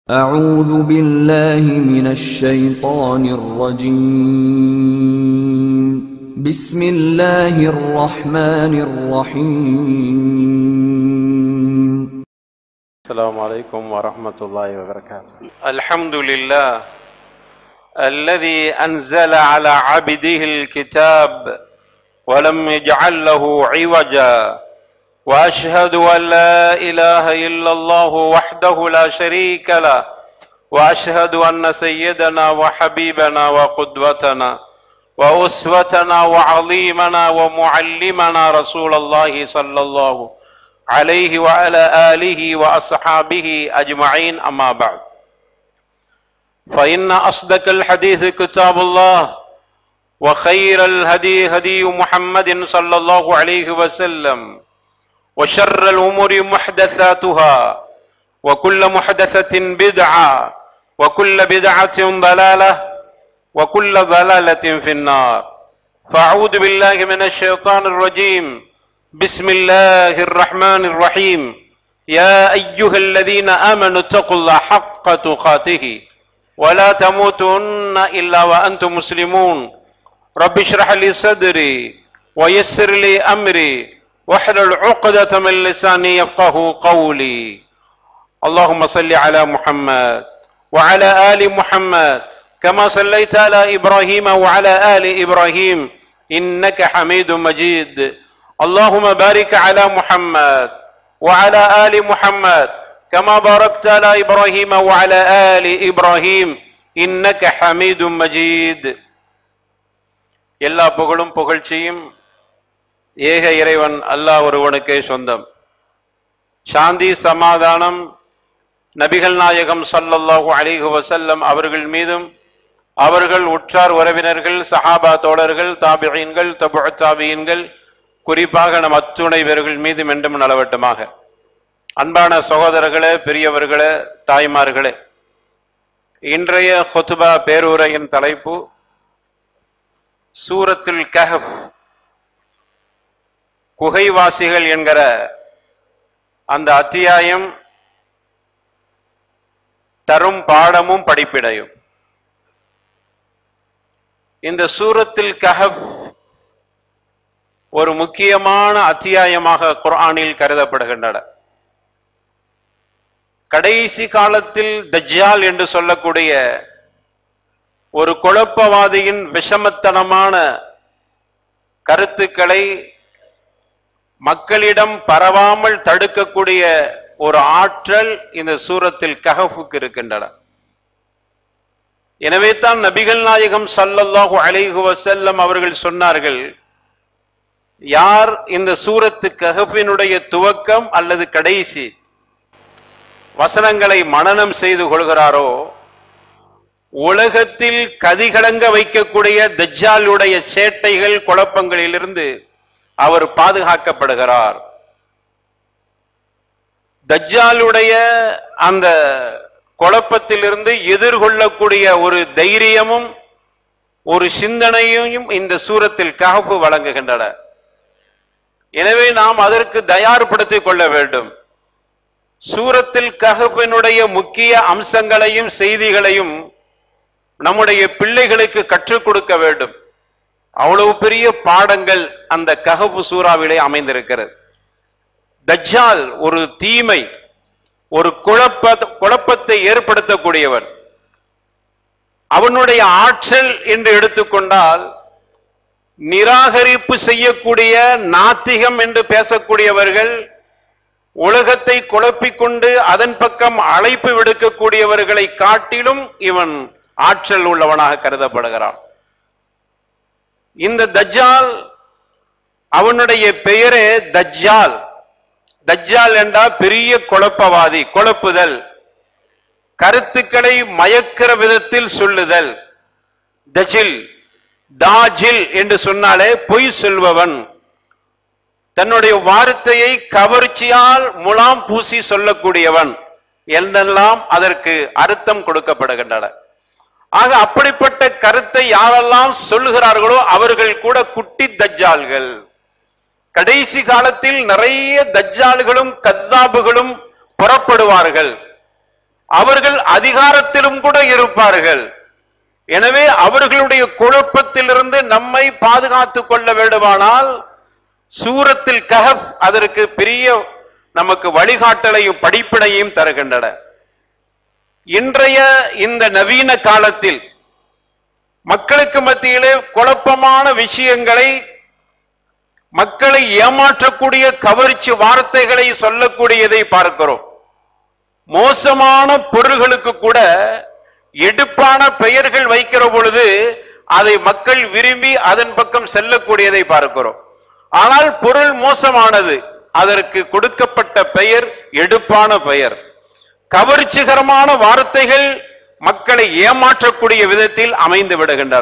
أعوذ بالله من الشيطان الرجيم بسم الله الرحمن الرحيم السلام عليكم ورحمة الله وبركاته الحمد لله الذي أنزل على عبده الكتاب ولم يجعل له عوجا وأشهد أن لا إله إلا الله وحده لا شريك له وأشهد أن سيدنا وحبيبنا وقدوتنا وأسوتنا وعظيمنا ومعلمنا رسول الله صلى الله عليه وعلى آله وأصحابه أجمعين أما بعد فإن أصدق الحديث كتاب الله وخير الهدي هدي محمد صلى الله عليه وسلم وشر الأمور محدثاتها وكل محدثة بدعة وكل بدعة ضلالة وكل ضلالة في النار فأعوذ بالله من الشيطان الرجيم بسم الله الرحمن الرحيم يا أيها الذين آمنوا اتقوا الله حق تقاته ولا تموتن إلا وأنتم مسلمون رب اشرح لي صدري ويسر لي أمري واحلل عقدة من لساني يفقه قولي اللهم صل على محمد وعلى آل محمد كما صليت على إبراهيم وعلى آل إبراهيم إنك حميد مجيد اللهم بارك على محمد وعلى آل محمد كما باركت على إبراهيم وعلى آل إبراهيم إنك حميد مجيد எல்லா புகழும் புகழ்ச்சியும் ஏக இறைவன் அல்லாஹ் ஒருவனுக்கே சொந்தம் சாந்தி சமாதானம் நபிகள் நாயகம் ஸல்லல்லாஹு அலைஹி வஸல்லம் அவர்கள் மீதும் அவர்கள் உற்றார் உறவினர்கள் சஹாபா தோழர்கள் தாபியீன்கள் தபு தாபியீன்கள் குறிப்பாக நம் அத்துணை பேர்கள் மீதும் என்றும் நலவட்டமாக அன்பான சகோதரர்களே பெரியவர்களே தாய்மார்களே இன்றைய ஹொத்துபா பேருரையின் தலைப்பு சூரத்துல் கஹப் குகைவாசிகள் என்கிற அந்த அத்தியாயம் தரும் பாடமும் படிப்பினையும் இந்த சூரத்தில் கஹப் ஒரு முக்கியமான அத்தியாயமாக குர்ஆனில் கருதப்படுகின்றன கடைசி காலத்தில் தஜ்ஜால் என்று சொல்லக்கூடிய ஒரு குழப்பவாதியின் விஷமத்தனமான கருத்துக்களை மக்களிடம் பரவாமல் தடுக்கக்கூடிய ஒரு ஆற்றல் இந்த சூரத்தில் கஹஃபுக்கு இருக்கின்றன எனவே தான் நபிகள் நாயகம் சல்லல்லாஹு அலைஹி வஸல்லம் அவர்கள் சொன்னார்கள் யார் இந்த சூரத்து கஹஃபினுடைய துவக்கம் அல்லது கடைசி வசனங்களை மனனம் செய்து கொள்கிறாரோ உலகத்தில் கதிகலங்க வைக்கக்கூடிய தஜ்ஜாலுடைய சேட்டைகள் குழப்பங்களிலிருந்து அவர் பாதுகாக்கப்படுகிறார் தஜ்ஜாலுடைய அந்த குழப்பத்திலிருந்து எதிர்கொள்ளக்கூடிய ஒரு தைரியமும் ஒரு சிந்தனையும் இந்த சூரத்தில் கஹப்பு வழங்குகின்றன எனவே நாம் அதற்கு தயார்படுத்திக் கொள்ள வேண்டும் சூரத்தில் கஹப்பினுடைய முக்கிய அம்சங்களையும் செய்திகளையும் நம்முடைய பிள்ளைகளுக்கு கற்றுக் கொடுக்க வேண்டும் அவ்வளவு பெரிய பாடங்கள் அந்த கஹபு சூறாவிலே அமைந்திருக்கிறது தஜ்ஜால் ஒரு தீமை ஒரு குழப்ப குழப்பத்தை ஏற்படுத்தக்கூடியவன் அவனுடைய ஆற்றல் என்று எடுத்துக்கொண்டால் நிராகரிப்பு செய்யக்கூடிய நாத்திகம் என்று பேசக்கூடியவர்கள் உலகத்தை குழப்பிக்கொண்டு அதன் பக்கம் அழைப்பு விடுக்கக்கூடியவர்களை காட்டிலும் இவன் ஆற்றல் உள்ளவனாக கருதப்படுகிறான் இந்த தஜ்ஜால் அவனுடைய பெயரே தஜ்ஜால் தஜ்ஜால் என்றால் பெரிய குழப்பவாதி குழப்புதல் கருத்துக்களை மயக்கிற விதத்தில் சொல்லுதல் தஜில் தாஜில் என்று சொன்னாலே பொய் சொல்பவன் தன்னுடைய வார்த்தையை கவர்ச்சியால் முலாம் பூசி சொல்லக்கூடியவன் என்றெல்லாம் அதற்கு அர்த்தம் கொடுக்கப்படுகின்றன ஆக அப்படிப்பட்ட கருத்தை யாரெல்லாம் சொல்லுகிறார்களோ அவர்கள் கூட குட்டி தஜ்ஜால்கள் கடைசி காலத்தில் நிறைய தஜ்ஜால்களும் கத்தாபுகளும் புறப்படுவார்கள் அவர்கள் அதிகாரத்திலும் கூட இருப்பார்கள் எனவே அவர்களுடைய குழப்பத்திலிருந்து நம்மை பாதுகாத்துக் கொள்ள வேண்டுமானால் சூரத்தில் கஹப் அதற்கு பெரிய நமக்கு வழிகாட்டலையும் படிப்பினையும் தருகின்றன இன்றைய இந்த நவீன காலத்தில் மக்களுக்கு மத்தியிலே குழப்பமான விஷயங்களை மக்களை ஏமாற்றக்கூடிய கவர்ச்சி வார்த்தைகளை சொல்லக்கூடியதை பார்க்கிறோம் மோசமான பொருள்களுக்கு கூட எடுப்பான பெயர்கள் வைக்கிற பொழுது அதை மக்கள் விரும்பி அதன் பக்கம் செல்லக்கூடியதை பார்க்கிறோம் ஆனால் பொருள் மோசமானது அதற்கு கொடுக்கப்பட்ட பெயர் எடுப்பான பெயர் கவர்ச்சிகரமான வார்த்தைகள் மக்களை ஏமாற்றக்கூடிய விதத்தில் அமைந்து விடுகின்றன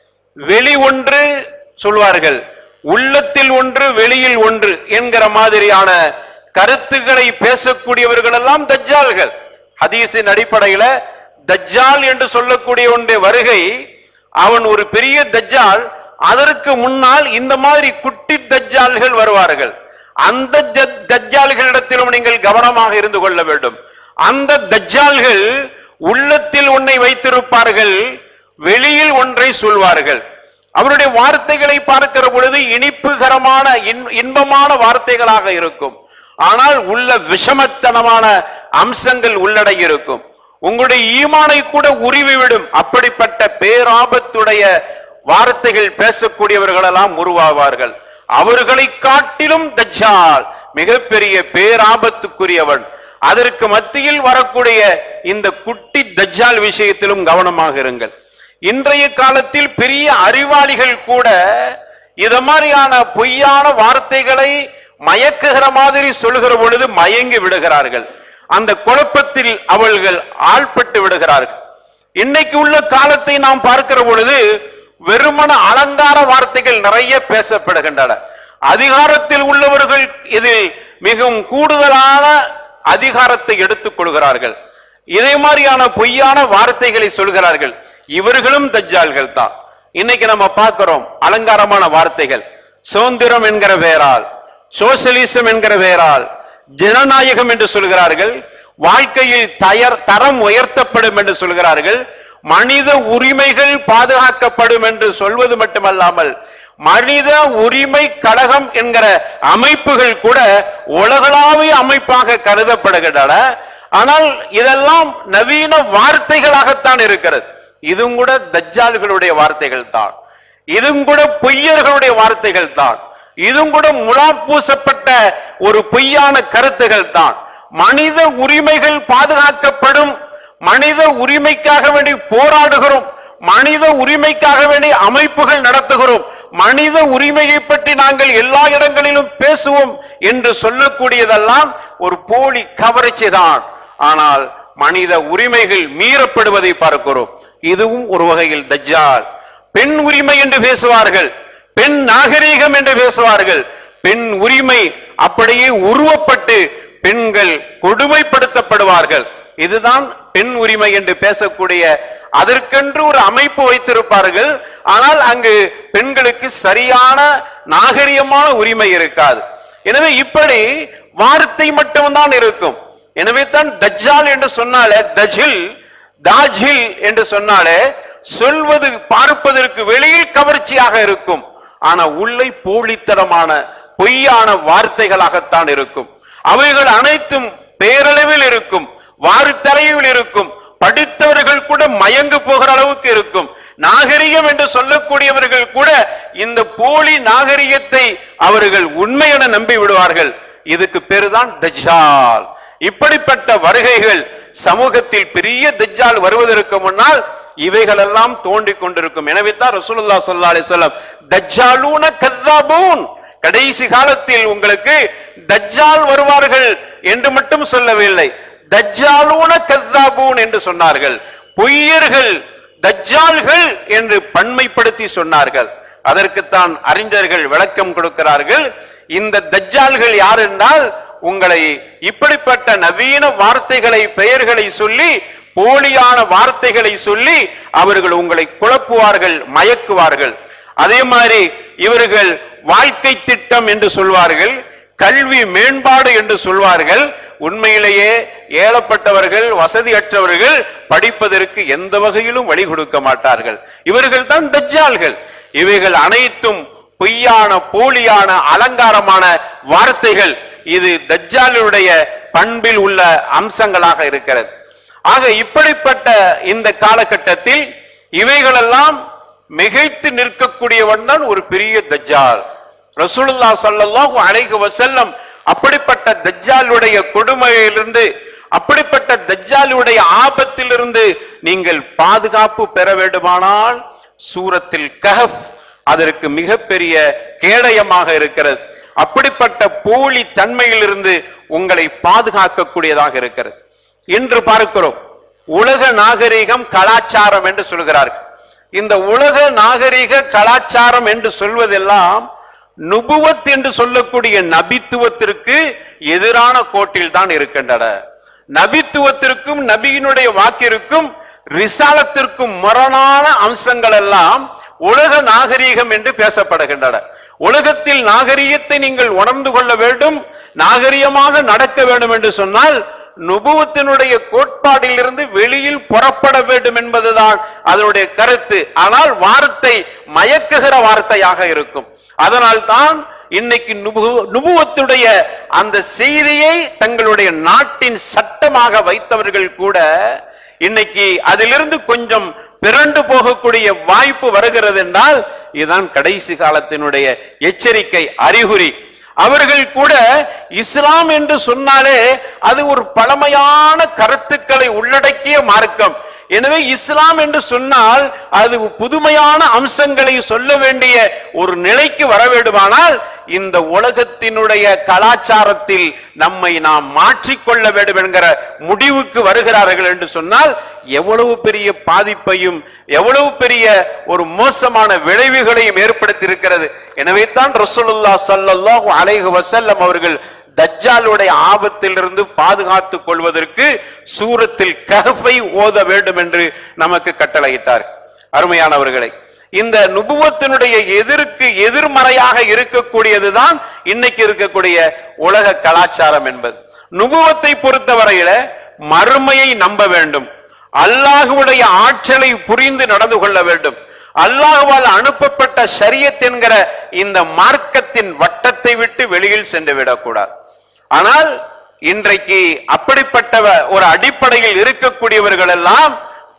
வெளி ஒன்று சொல்வார்கள் உள்ளத்தில் ஒன்று வெளியில் ஒன்று என்கிற மாதிரியான கருத்துக்களை பேசக்கூடியவர்கள் எல்லாம் தஜ்ஜால்கள் ஹதீஸின் அடிப்படையில தஜ்ஜால் என்று சொல்லக்கூடிய ஒன்றை வருகை அவன் ஒரு பெரிய தஜ்ஜால் அதற்கு முன்னால் இந்த மாதிரி குட்டி தஜ்ஜால்கள் வருவார்கள் அந்த ஜத்- தஜ்ஜால்களிடத்திலும் நீங்கள் கவனமாக இருந்து கொள்ள வேண்டும் அந்த தஜ்ஜால்கள் உள்ளத்தில் ஒன்றை வைத்திருப்பார்கள் வெளியில் ஒன்றை சொல்வார்கள் அவருடைய வார்த்தைகளை பார்க்கிற பொழுது இனிப்புகரமான இன்- இன்பமான வார்த்தைகளாக இருக்கும் ஆனால் உள்ள விஷமத்தனமான அம்சங்கள் உள்ளடங்கி இருக்கும் உங்களுடைய ஈமானை கூட உருவிவிடும் அப்படிப்பட்ட பேராபத்துடைய வார்த்தைகள் பேசக்கூடியவர்கள் எல்லாம் உருவாவார்கள் அவர்களை காட்டிலும் தஜ்ஜால் மிகப்பெரிய பேராபத்துக்குரியவன் அதற்கு மத்தியில் வரக்கூடிய இந்த குட்டி தஜ்ஜால் விஷயத்திலும் கவனமாக இருங்கள் இன்றைய காலத்தில் பெரிய அறிவாளிகள் கூட இத மாதிரியான பொய்யான வார்த்தைகளை மயக்குகிற மாதிரி சொல்லுகிற பொழுது மயங்கி விடுகிறார்கள் அந்த குழப்பத்தில் அவர்கள் ஆள்பட்டு விடுகிறார்கள் இன்னைக்கு உள்ள காலத்தை நாம் பார்க்கிற பொழுது வெறுமன அலங்கார வார்த்தைகள் நிறைய பேசப்படுகின்றன அதிகாரத்தில் உள்ளவர்கள் இதில் மிகவும் கூடுதலான அதிகாரத்தை எடுத்துக் கொள்கிறார்கள் இதே மாதிரியான பொய்யான வார்த்தைகளை சொல்கிறார்கள் இவர்களும் தஜ்ஜால்கள் தான் இன்னைக்கு நம்ம பார்க்கிறோம் அலங்காரமான வார்த்தைகள் சுதந்திரம் என்கிற பெயரால் சோசலிசம் என்கிற பெயரால் ஜனநாயகம் என்று சொல்கிறார்கள் வாழ்க்கையில் தயர் தரம் உயர்த்தப்படும் என்று சொல்கிறார்கள் மனித உரிமைகள் பாதுகாக்கப்படும் என்று சொல்வது மட்டுமல்லாமல் மனித உரிமை கழகம் என்கிற அமைப்புகள் கூட உலகளாவிய அமைப்பாக கருதப்படுகின்றன ஆனால் இதெல்லாம் நவீன வார்த்தைகளாகத்தான் இருக்கிறது இதுவும் கூட தஜ்ஜால்களுடைய வார்த்தைகள் தான் இதுவும் கூட பொய்யர்களுடைய வார்த்தைகள் தான் இதுவும் கூட முலா பூசப்பட்ட ஒரு பொய்யான கருத்துகள் தான் மனித உரிமைகள் பாதுகாக்கப்படும் மனித உரிமைக்காக வேண்டி போராடுகிறோம் மனித உரிமைக்காக வேண்டி அமைப்புகள் நடத்துகிறோம் மனித உரிமையை பற்றி நாங்கள் எல்லா இடங்களிலும் பேசுவோம் என்று சொல்லக்கூடியதெல்லாம் ஒரு போலி கவர்ச்சி தான் ஆனால் மனித உரிமைகள் மீறப்படுவதை பார்க்கிறோம் இதுவும் ஒரு வகையில் தஜ்ஜால் பெண் உரிமை என்று பேசுவார்கள் பெண் நாகரீகம் என்று பேசுவார்கள் பெண் உரிமை அப்படியே உருவப்பட்டு பெண்கள் கொடுமைப்படுத்தப்படுவார்கள் இதுதான் பெண் உரிமை என்று பேசக்கூடிய அதற்கென்று ஒரு அமைப்பு வைத்திருப்பார்கள் ஆனால் அங்கு பெண்களுக்கு சரியான நாகரிகமான உரிமை இருக்காது எனவே இப்படி வார்த்தை மட்டும்தான் இருக்கும் எனவே தான் தஜ்ஜால் என்று சொன்னாலே தஜில் தாஜில் என்று சொன்னாலே சொல்வது பார்ப்பதற்கு வெளியில் கவர்ச்சியாக இருக்கும் ஆனா உள்ளே போலித்தனமான பொய்யான வார்த்தைகளாகத்தான் இருக்கும் அவைகள் அனைத்தும் பேரளவில் இருக்கும் வார்த்தரையில் இருக்கும் படித்தவர்கள் கூட மயங்கு போகிற அளவுக்கு இருக்கும் நாகரிகம் என்று சொல்லக்கூடியவர்கள் கூட இந்த போலி நாகரிகத்தை அவர்கள் உண்மையென நம்பி விடுவார்கள் இதுக்கு பேருதான் தஜ்ஜால் இப்படிப்பட்ட வருகைகள் சமூகத்தில் பெரிய தஜ்ஜால் வருவதற்கு முன்னால் இவைகளெல்லாம் தோண்டிக் கொண்டிருக்கும் எனவே தான் ரசூலுல்லாஹ் ஸல்லல்லாஹு அலைஹி வஸல்லம் தஜ்ஜாலூன கஸ்ஸாபூன் கடைசி காலத்தில் உங்களுக்கு தஜ்ஜால் வருவார்கள் என்று மட்டும் சொல்லவில்லை தஜ்ஜாலூன கஸ்ஸாபூன் என்று சொன்னார்கள் பொய்யர்கள் தஜ்ஜால்கள் என்று பன்மைப்படுத்தி சொன்னார்கள் அதற்குத்தான் அறிஞர்கள் விளக்கம் கொடுக்கிறார்கள் இந்த தஜ்ஜால்கள் யார் என்றால் உங்களை இப்படிப்பட்ட நவீன வார்த்தைகளை பெயர்களை சொல்லி போலியான வார்த்தைகளை சொல்லி அவர்கள் உங்களை குழப்புவார்கள் மயக்குவார்கள் அதே மாதிரி இவர்கள் வாழ்க்கை திட்டம் என்று சொல்வார்கள் கல்வி மேம்பாடு என்று சொல்வார்கள் உண்மையிலேயே ஏழப்பட்டவர்கள் வசதியற்றவர்கள் படிப்பதற்கு எந்த வகையிலும் வழி கொடுக்க மாட்டார்கள் இவர்கள் தான் தஜ்ஜால்கள் இவைகள் அனைத்தும் பொய்யான போலியான அலங்காரமான வார்த்தைகள் இது தஜ்ஜாலுடைய பண்பில் உள்ள அம்சங்களாக இருக்கிறது ஆக இப்படிப்பட்ட இந்த காலகட்டத்தில் இவைகளெல்லாம் மிகைத்து நிற்கக்கூடியவன் தான் ஒரு பெரிய தஜ்ஜால் ரசூலுல்லா ஸல்லல்லாஹு அலைஹி வஸல்லம் அப்படிப்பட்ட தஜ்ஜாலுடைய கொடுமையிலிருந்து அப்படிப்பட்ட தஜ்ஜாலுடைய ஆபத்திலிருந்து நீங்கள் பாதுகாப்பு பெற வேண்டுமானால் சூரத்தில் கஹஃப் அதற்கு மிகப்பெரிய கேடயமாக இருக்கிறது அப்படிப்பட்ட போலி தன்மையிலிருந்து உங்களை பாதுகாக்கக்கூடியதாக இருக்கிறது இன்று பார்க்கிறோம் உலக நாகரிகம் கலாச்சாரம் என்று சொல்கிறார்கள் இந்த உலக நாகரிக கலாச்சாரம் என்று சொல்வதெல்லாம் நுபுவத் என்று சொல்லக்கூடிய நபித்துவத்திற்கு எதிரான கோட்டில் தான் இருக்கின்றன நபித்துவத்திற்கும் நபியினுடைய வாக்கிற்கும் ரிசாலத்திற்கும் முரணான அம்சங்கள் எல்லாம் உலக நாகரீகம் என்று பேசப்படுகின்றன உலகத்தில் நாகரீகத்தை நீங்கள் உணர்ந்து கொள்ள வேண்டும் நாகரீகமாக நடக்க வேண்டும் என்று சொன்னால் நுபுவத்தினுடைய கோட்பாடில் இருந்து வெளியில் புறப்பட வேண்டும் என்பதுதான் அதனுடைய கருத்து ஆனால் வார்த்தை மயக்குகிற வார்த்தையாக இருக்கும் அதனால் தான் இன்னைக்கு நுபு- நுபுவத்துடைய அந்த செய்தியை தங்களுடைய நாட்டின் சட்டமாக வைத்தவர்கள் கூட இன்னைக்கு அதிலிருந்து கொஞ்சம் பிறண்டு போகக்கூடிய வாய்ப்பு வருகிறது என்றால் இதுதான் கடைசி காலத்தினுடைய எச்சரிக்கை அறிகுறி அவர்கள் கூட இஸ்லாம் என்று சொன்னாலே அது ஒரு பழமையான கருத்துக்களை உள்ளடக்கிய மார்க்கம் எனவே இஸ்லாம் என்று சொன்னால் அது புதுமையான அம்சங்களை சொல்ல வேண்டிய ஒரு நிலைக்கு வர வேண்டுமானால் இந்த உலகத்தினுடைய கலாச்சாரத்தில் நம்மை நாம் மாற்றிக்கொள்ள வேண்டும் என்கிற முடிவுக்கு வருகிறார்கள் என்று சொன்னால் எவ்வளவு பெரிய பாதிப்பையும் எவ்வளவு பெரிய ஒரு மோசமான விளைவுகளையும் ஏற்படுத்தி இருக்கிறது எனவே தான் ரசூலுல்லாஹ் ஸல்லல்லாஹு அலைஹி வஸல்லம் அவர்கள் தஜ்ஜாலுடைய ஆபத்திலிருந்து பாதுகாத்துக் கொள்வதற்கு சூரத்தில் கஹஃபை ஓத வேண்டும் என்று நமக்கு கட்டளையிட்டார் அருமையானவர்களை இந்த நுபுவத்தினுடைய எதிர்க்கு எதிர்மறையாக இருக்கக்கூடியதுதான் இன்னைக்கு இருக்கக்கூடிய உலக கலாச்சாரம் என்பது நுபுவத்தை பொறுத்தவரையில மறுமையை நம்ப வேண்டும் அல்லாஹுடைய ஆற்றலை புரிந்து நடந்து கொள்ள வேண்டும் அல்லாஹ்வால் அனுப்பப்பட்ட ஷரியத் என்கிற இந்த மார்க்கத்தின் வட்டத்தை விட்டு வெளியில் சென்று விடக்கூடாது ஆனால் இன்றைக்கு அப்படிப்பட்ட ஒரு அடிப்படையில் இருக்கக்கூடியவர்கள் எல்லாம்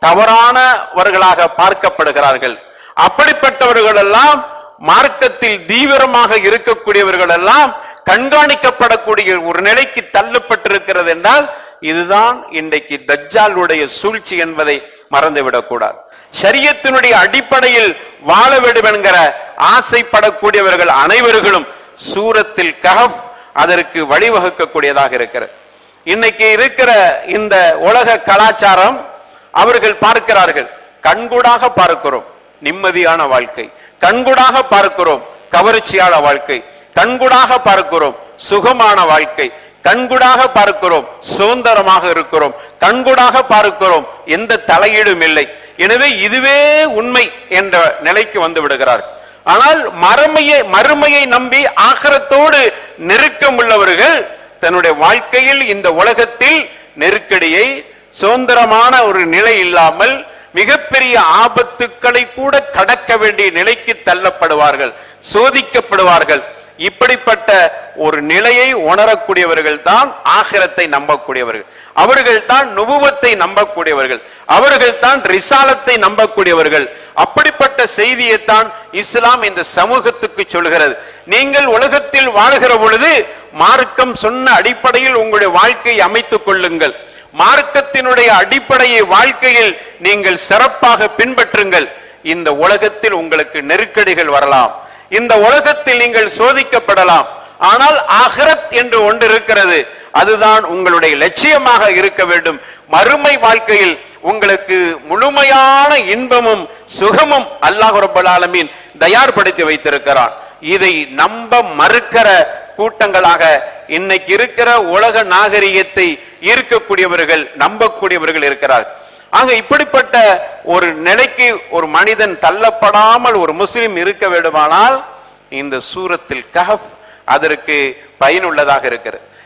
தவறானவர்களாக பார்க்கப்படுகிறார்கள் அப்படிப்பட்டவர்கள் எல்லாம் மார்க்கத்தில் தீவிரமாக இருக்கக்கூடியவர்கள் எல்லாம் கண்காணிக்கப்படக்கூடிய ஒரு நிலைக்கு தள்ளப்பட்டிருக்கிறது என்றால் இதுதான் இன்றைக்கு தஜ்ஜாலுடைய சூழ்ச்சி என்பதை மறந்துவிடக் கூடாது ஷரியத்தினுடைய அடிப்படையில் வாழ வேண்டும் என்கிற ஆசைப்படக்கூடியவர்கள் அனைவர்களும் சூரத்தில் கஹஃப் அதற்கு வழிவகுக்கக்கூடியதாக இருக்கிறது இன்னைக்கு இருக்கிற இந்த உலக கலாச்சாரம் அவர்கள் பார்க்கிறார்கள் கண்கூடாக பார்க்கிறோம் நிம்மதியான வாழ்க்கை கண்கூடாக பார்க்கிறோம் கவர்ச்சியான வாழ்க்கை கண்கூடாக பார்க்கிறோம் சுகமான வாழ்க்கை கண்கூடாக பார்க்கிறோம் சுதந்திரமாக இருக்கிறோம் கண்கூடாக பார்க்கிறோம் எந்த தலையீடும் இல்லை எனவே இதுவே உண்மை என்ற நிலைக்கு வந்து விடுகிறார்கள் ஆனால் மறுமையை மறுமையை நம்பி ஆகரத்தோடு நெருக்கம் உள்ளவர்கள் தன்னுடைய வாழ்க்கையில் இந்த உலகத்தில் நெருக்கடியை சுதந்திரமான ஒரு நிலை இல்லாமல் மிகப்பெரிய ஆபத்துக்களை கூட கடக்க வேண்டிய நிலைக்கு தள்ளப்படுவார்கள் சோதிக்கப்படுவார்கள் இப்படிப்பட்ட ஒரு நிலையை உணரக்கூடியவர்கள் தான் ஆகிரத்தை நம்பக்கூடியவர்கள் அவர்கள் தான் நுபுவத்தை நம்பக்கூடியவர்கள் அவர்கள் தான் ரிசாலத்தை நம்பக்கூடியவர்கள் அப்படிப்பட்ட செய்தியைத்தான் இஸ்லாம் இந்த சமூகத்துக்கு சொல்கிறது நீங்கள் உலகத்தில் வாழ்கிற பொழுது மார்க்கம் சொன்ன அடிப்படையில் உங்களுடைய வாழ்க்கையை அமைத்துக் கொள்ளுங்கள் மார்க்கத்தினுடைய அடிப்படையை வாழ்க்கையில் நீங்கள் சிறப்பாக பின்பற்றுங்கள் இந்த உலகத்தில் உங்களுக்கு நெருக்கடிகள் வரலாம் இந்த உலகத்தில் நீங்கள் சோதிக்கப்படலாம் ஆனால் ஆஹ்ரத் என்று ஒன்று இருக்கிறது அதுதான் உங்களுடைய லட்சியமாக இருக்க வேண்டும் மறுமை வாழ்க்கையில் உங்களுக்கு முழுமையான இன்பமும் சுகமும் அல்லாஹ் ரப்பல் ஆலமீன் தயார்படுத்தி வைத்திருக்கிறான் இதை நம்ப மறுக்கிற கூட்டங்களாக இன்னைக்கு இருக்கிற உலக நாகரிகத்தை ஈர்க்கக்கூடியவர்கள் நம்பக்கூடியவர்கள் இருக்கிறார் ஆக இப்படிப்பட்ட ஒரு நிலைக்கு ஒரு மனிதன் தள்ளப்படாமல் ஒரு முஸ்லிம் இருக்க வேண்டுமானால் இந்த சூரத்தில் கஹப் அதற்கு பயனுள்ளதாக இருக்கிறது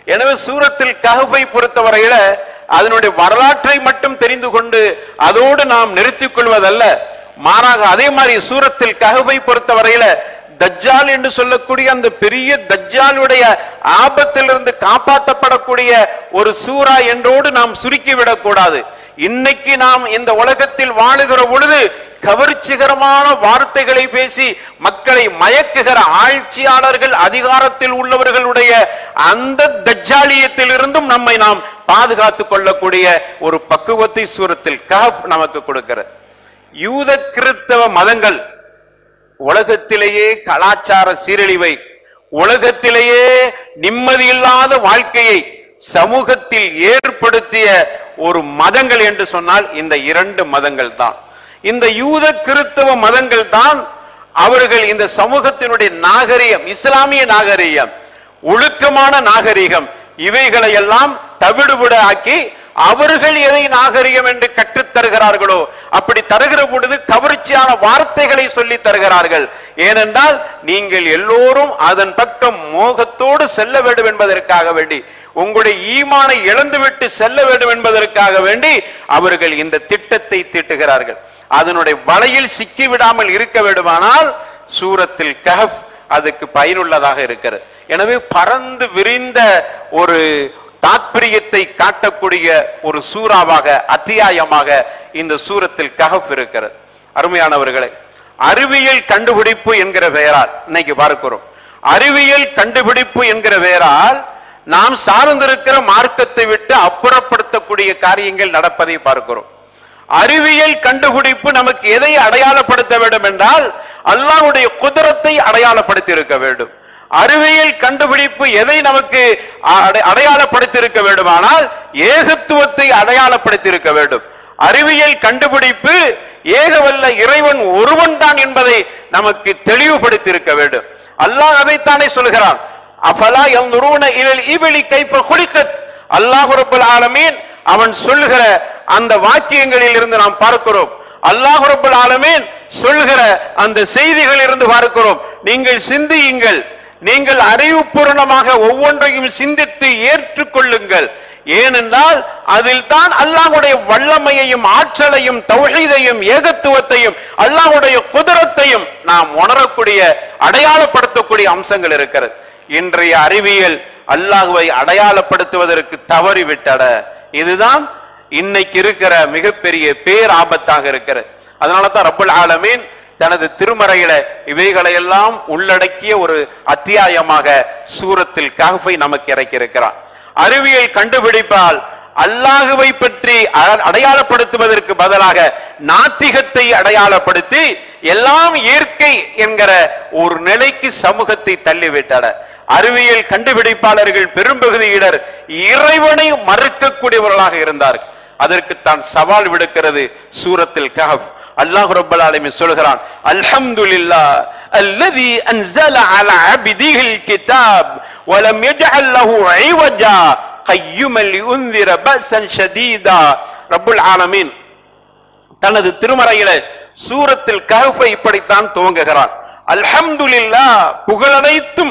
எனவே சூரத்தில் கஹஃபை பொறுத்தவரையில அதனுடைய வரலாற்றை மட்டும் தெரிந்து கொண்டு அதோடு நாம் நிறுத்திக் கொள்வதல்ல மாறாக அதே மாதிரி சூரத்தில் கஹஃபை பொறுத்தவரையில தஜ்ஜால் என்று சொல்லக்கூடிய அந்த பெரிய தஜ்ஜாலுடைய ஆபத்திலிருந்து காப்பாற்றப்படக்கூடிய ஒரு சூரா என்றோடு நாம் சுருக்கிவிடக் கூடாது இன்னைக்கு நாம் இந்த உலகத்தில் வாழுகிற பொழுது கவர்ச்சிகரமான வார்த்தைகளை பேசி மக்களை மயக்குகிற ஆட்சியாளர்கள் அதிகாரத்தில் உள்ளவர்களுடைய அந்த தஜ்ஜாலியத்தில் இருந்தும் நம்மை நாம் பாதுகாத்துக் கொள்ளக்கூடிய ஒரு பக்குவத்தை சூரத்தில் கஹப் நமக்கு கொடுக்கிறது யூத கிறிஸ்தவ மதங்கள் உலகத்திலேயே கலாச்சார சீரழிவை உலகத்திலேயே நிம்மதியில்லாத வாழ்க்கையை சமூகத்தில் ஏற்படுத்திய ஒரு மதங்கள் என்று சொன்னால் இந்த இரண்டு மதங்கள் தான் இந்த யூத கிறிஸ்தவ மதங்கள் தான் அவர்கள் இந்த சமூகத்தினுடைய நாகரிகம் இஸ்லாமிய நாகரிகம் ஒழுக்கமான நாகரிகம் இவைகளை எல்லாம் தவிடுபட ஆக்கி அவர்கள் எதை நாகரிகம் என்று கற்றுத் தருகிறார்களோ அப்படி தருகிற பொழுது கவர்ச்சியான வார்த்தைகளை சொல்லி தருகிறார்கள் ஏனென்றால் நீங்கள் எல்லோரும் அதன் பக்கம் மோகத்தோடு செல்ல வேண்டும் என்பதற்காக வேண்டி உங்களுடைய ஈமானை இழந்துவிட்டு செல்ல வேண்டும் என்பதற்காக வேண்டி அவர்கள் இந்த திட்டத்தை தீட்டுகிறார்கள் அதனுடைய வலையில் சிக்கிவிடாமல் இருக்க வேண்டுமானால் சூரத்தில் கஹப் அதுக்கு பயனுள்ளதாக இருக்கிறது எனவே பறந்து விரிந்த ஒரு தாத்பரியத்தை காட்டக்கூடிய ஒரு சூறாவாக அத்தியாயமாக இந்த சூரத்தில் கஹப் இருக்கிறது அருமையானவர்களே அறிவியல் கண்டுபிடிப்பு என்கிற பெயரால் இன்னைக்கு பார்க்கிறோம் அறிவியல் கண்டுபிடிப்பு என்கிற பெயரால் நாம் சார்ந்திருக்கிற மார்க்கத்தை விட்டு அப்புறப்படுத்தக்கூடிய காரியங்கள் நடப்பதை பார்க்கிறோம் அறிவியல் கண்டுபிடிப்பு நமக்கு எதை அடையாளப்படுத்த வேண்டும் என்றால் அல்லாஹ்வுடைய குதிரத்தை அடையாளப்படுத்தி இருக்க வேண்டும் அறிவியல் கண்டுபிடிப்பு எதை நமக்கு அடை- அடையாளப்படுத்தி இருக்க வேண்டுமானால் ஏகத்துவத்தை அடையாளப்படுத்தி இருக்க வேண்டும் அறிவியல் கண்டுபிடிப்பு ஏகவல்ல இறைவன் ஒருவன் தான் என்பதை நமக்கு தெளிவுபடுத்தி இருக்க வேண்டும் அல்லாஹ் அதைத்தானே சொல்கிறான் அஃபலா யன்துரூன இலல் இபிலி கைஃப குலிகத் அல்லாஹ் ரப்பல் ஆலமீன் அவன் சொல்லுகிற அந்த வாக்கியங்களில் இருந்து நாம் பார்க்கிறோம் அல்லாஹ் ரப்பல் ஆலமீன் சொல்லுகிற அந்த செய்திகளில் இருந்து பார்க்கிறோம் நீங்கள் சிந்தியுங்கள் நீங்கள் அறிவுபூர்ணமாக ஒவ்வொன்றையும் சிந்தித்து ஏற்றுக்கொள்ளுங்கள் ஏனென்றால் அதில் தான் அல்லாஹ்வுடைய வல்லமையையும் ஆற்றலையும் தௌஹீதையும் ஏகத்துவத்தையும் அல்லாஹ்வுடைய குதிரத்தையும் நாம் உணரக்கூடிய அடையாளப்படுத்தக்கூடிய அம்சங்கள் இருக்கிறது இன்றைய அறிவியல் அல்லாஹ்வை அடையாளப்படுத்துவதற்கு தவறிவிட்டட இதுதான் இன்னைக்கு இருக்கிற மிகப்பெரிய பேர் ஆபத்தாக இருக்கிறது அதனால தான் ரப்பல் ஆலமீன் தனது திருமறையில இவைகளை எல்லாம் உள்ளடக்கிய ஒரு அத்தியாயமாக சூரத்தில் கஹ்ஃபை நமக்கு இறக்கி இருக்கிறான் அறிவியல் கண்டுபிடிப்பால் அல்லாஹுவை பற்றி அ- அடையாளப்படுத்துவதற்கு பதிலாக நாத்திகத்தை அடையாளப்படுத்தி எல்லாம் இயற்கை என்கிற ஒரு நிலைக்கு சமூகத்தை தள்ளிவிட்டன அறிவியல் கண்டுபிடிப்பாளர்கள் பெரும்பகுதியினர் இறைவனை மறுக்கக்கூடியவர்களாக இருந்தார்கள் அதற்கு தான் சவால் விடுக்கிறது சூரத்தில் கஹப் அல்லாஹ் ரப்பல் ஆலமீன் சொல்கிறான் அல்ஹம்துலில்லாஹ் அல்லதி அன்ஸல அலா அப்திஹில் கிதாப் வலம் யஜ்அல் லஹு ஐவஜா கையும லியுன்திர பஸன் ஷதீதா ரப்பல் ஆலமீன் தனது திருமறையில சூரத்தில் கஹஃபை இப்படித்தான் துவங்குகிறான் அல்ஹம்துலில்லாஹ் புகழனைத்தும்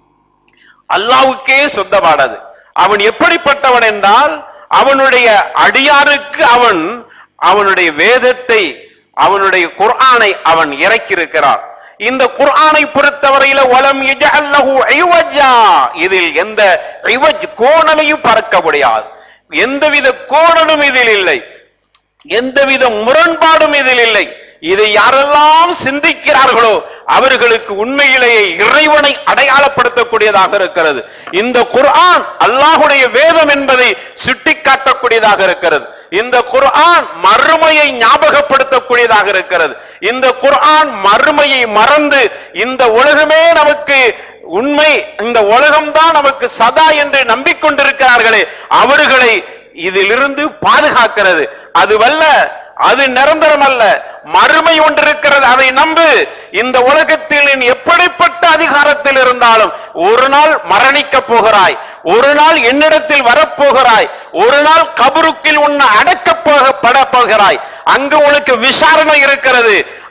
அல்லாவுக்கே சொந்தமானது அவன் எப்படிப்பட்டவன் என்றால் அவனுடைய அடியாருக்கு அவன் அவனுடைய வேதத்தை அவனுடைய குர்ஆனை அவன் இறக்கியிருக்கிறான் இந்த குர்ஆனை பொறுத்தவரையில வலம் யஜஅல்லஹு ஐவஜா இதில் எந்த ஐவஜ் கோணலையும் பார்க்க முடியாது எந்தவித கோணலும் இதில் இல்லை எந்தவித முரண்பாடும் இதில் இல்லை இதை யாரெல்லாம் சிந்திக்கிறார்களோ அவர்களுக்கு உண்மையிலேயே இறைவனை அடையாளப்படுத்தக்கூடியதாக இருக்கிறது இந்த குர்ஆன் அல்லாஹுடைய வேதம் என்பதை சுட்டிக்காட்டக்கூடியதாக இருக்கிறது இந்த குர்ஆன் மறுமையை ஞாபகப்படுத்தக்கூடியதாக இருக்கிறது இந்த குர்ஆன் மறுமையை மறந்து இந்த உலகமே நமக்கு உண்மை இந்த உலகம்தான் நமக்கு சதா என்று நம்பிக்கொண்டிருக்கிறார்களே அவர்களை இதிலிருந்து பாதுகாக்கிறது அதுவல்ல அது நிரந்தரம் அல்ல மறுமை ஒன்று இருக்கிறது அதை நம்பு இந்த உலகத்தில் நீ எப்படிப்பட்ட அதிகாரத்தில் இருந்தாலும் ஒரு நாள் மரணிக்க போகிறாய் ஒரு நாள் என்னிடத்தில் வரப்போகிறாய் ஒரு நாள் கபருக்கில் உன்னை அடக்க போக பட போகிறாய் அங்கு உனக்கு விசாரணை இருக்கிறது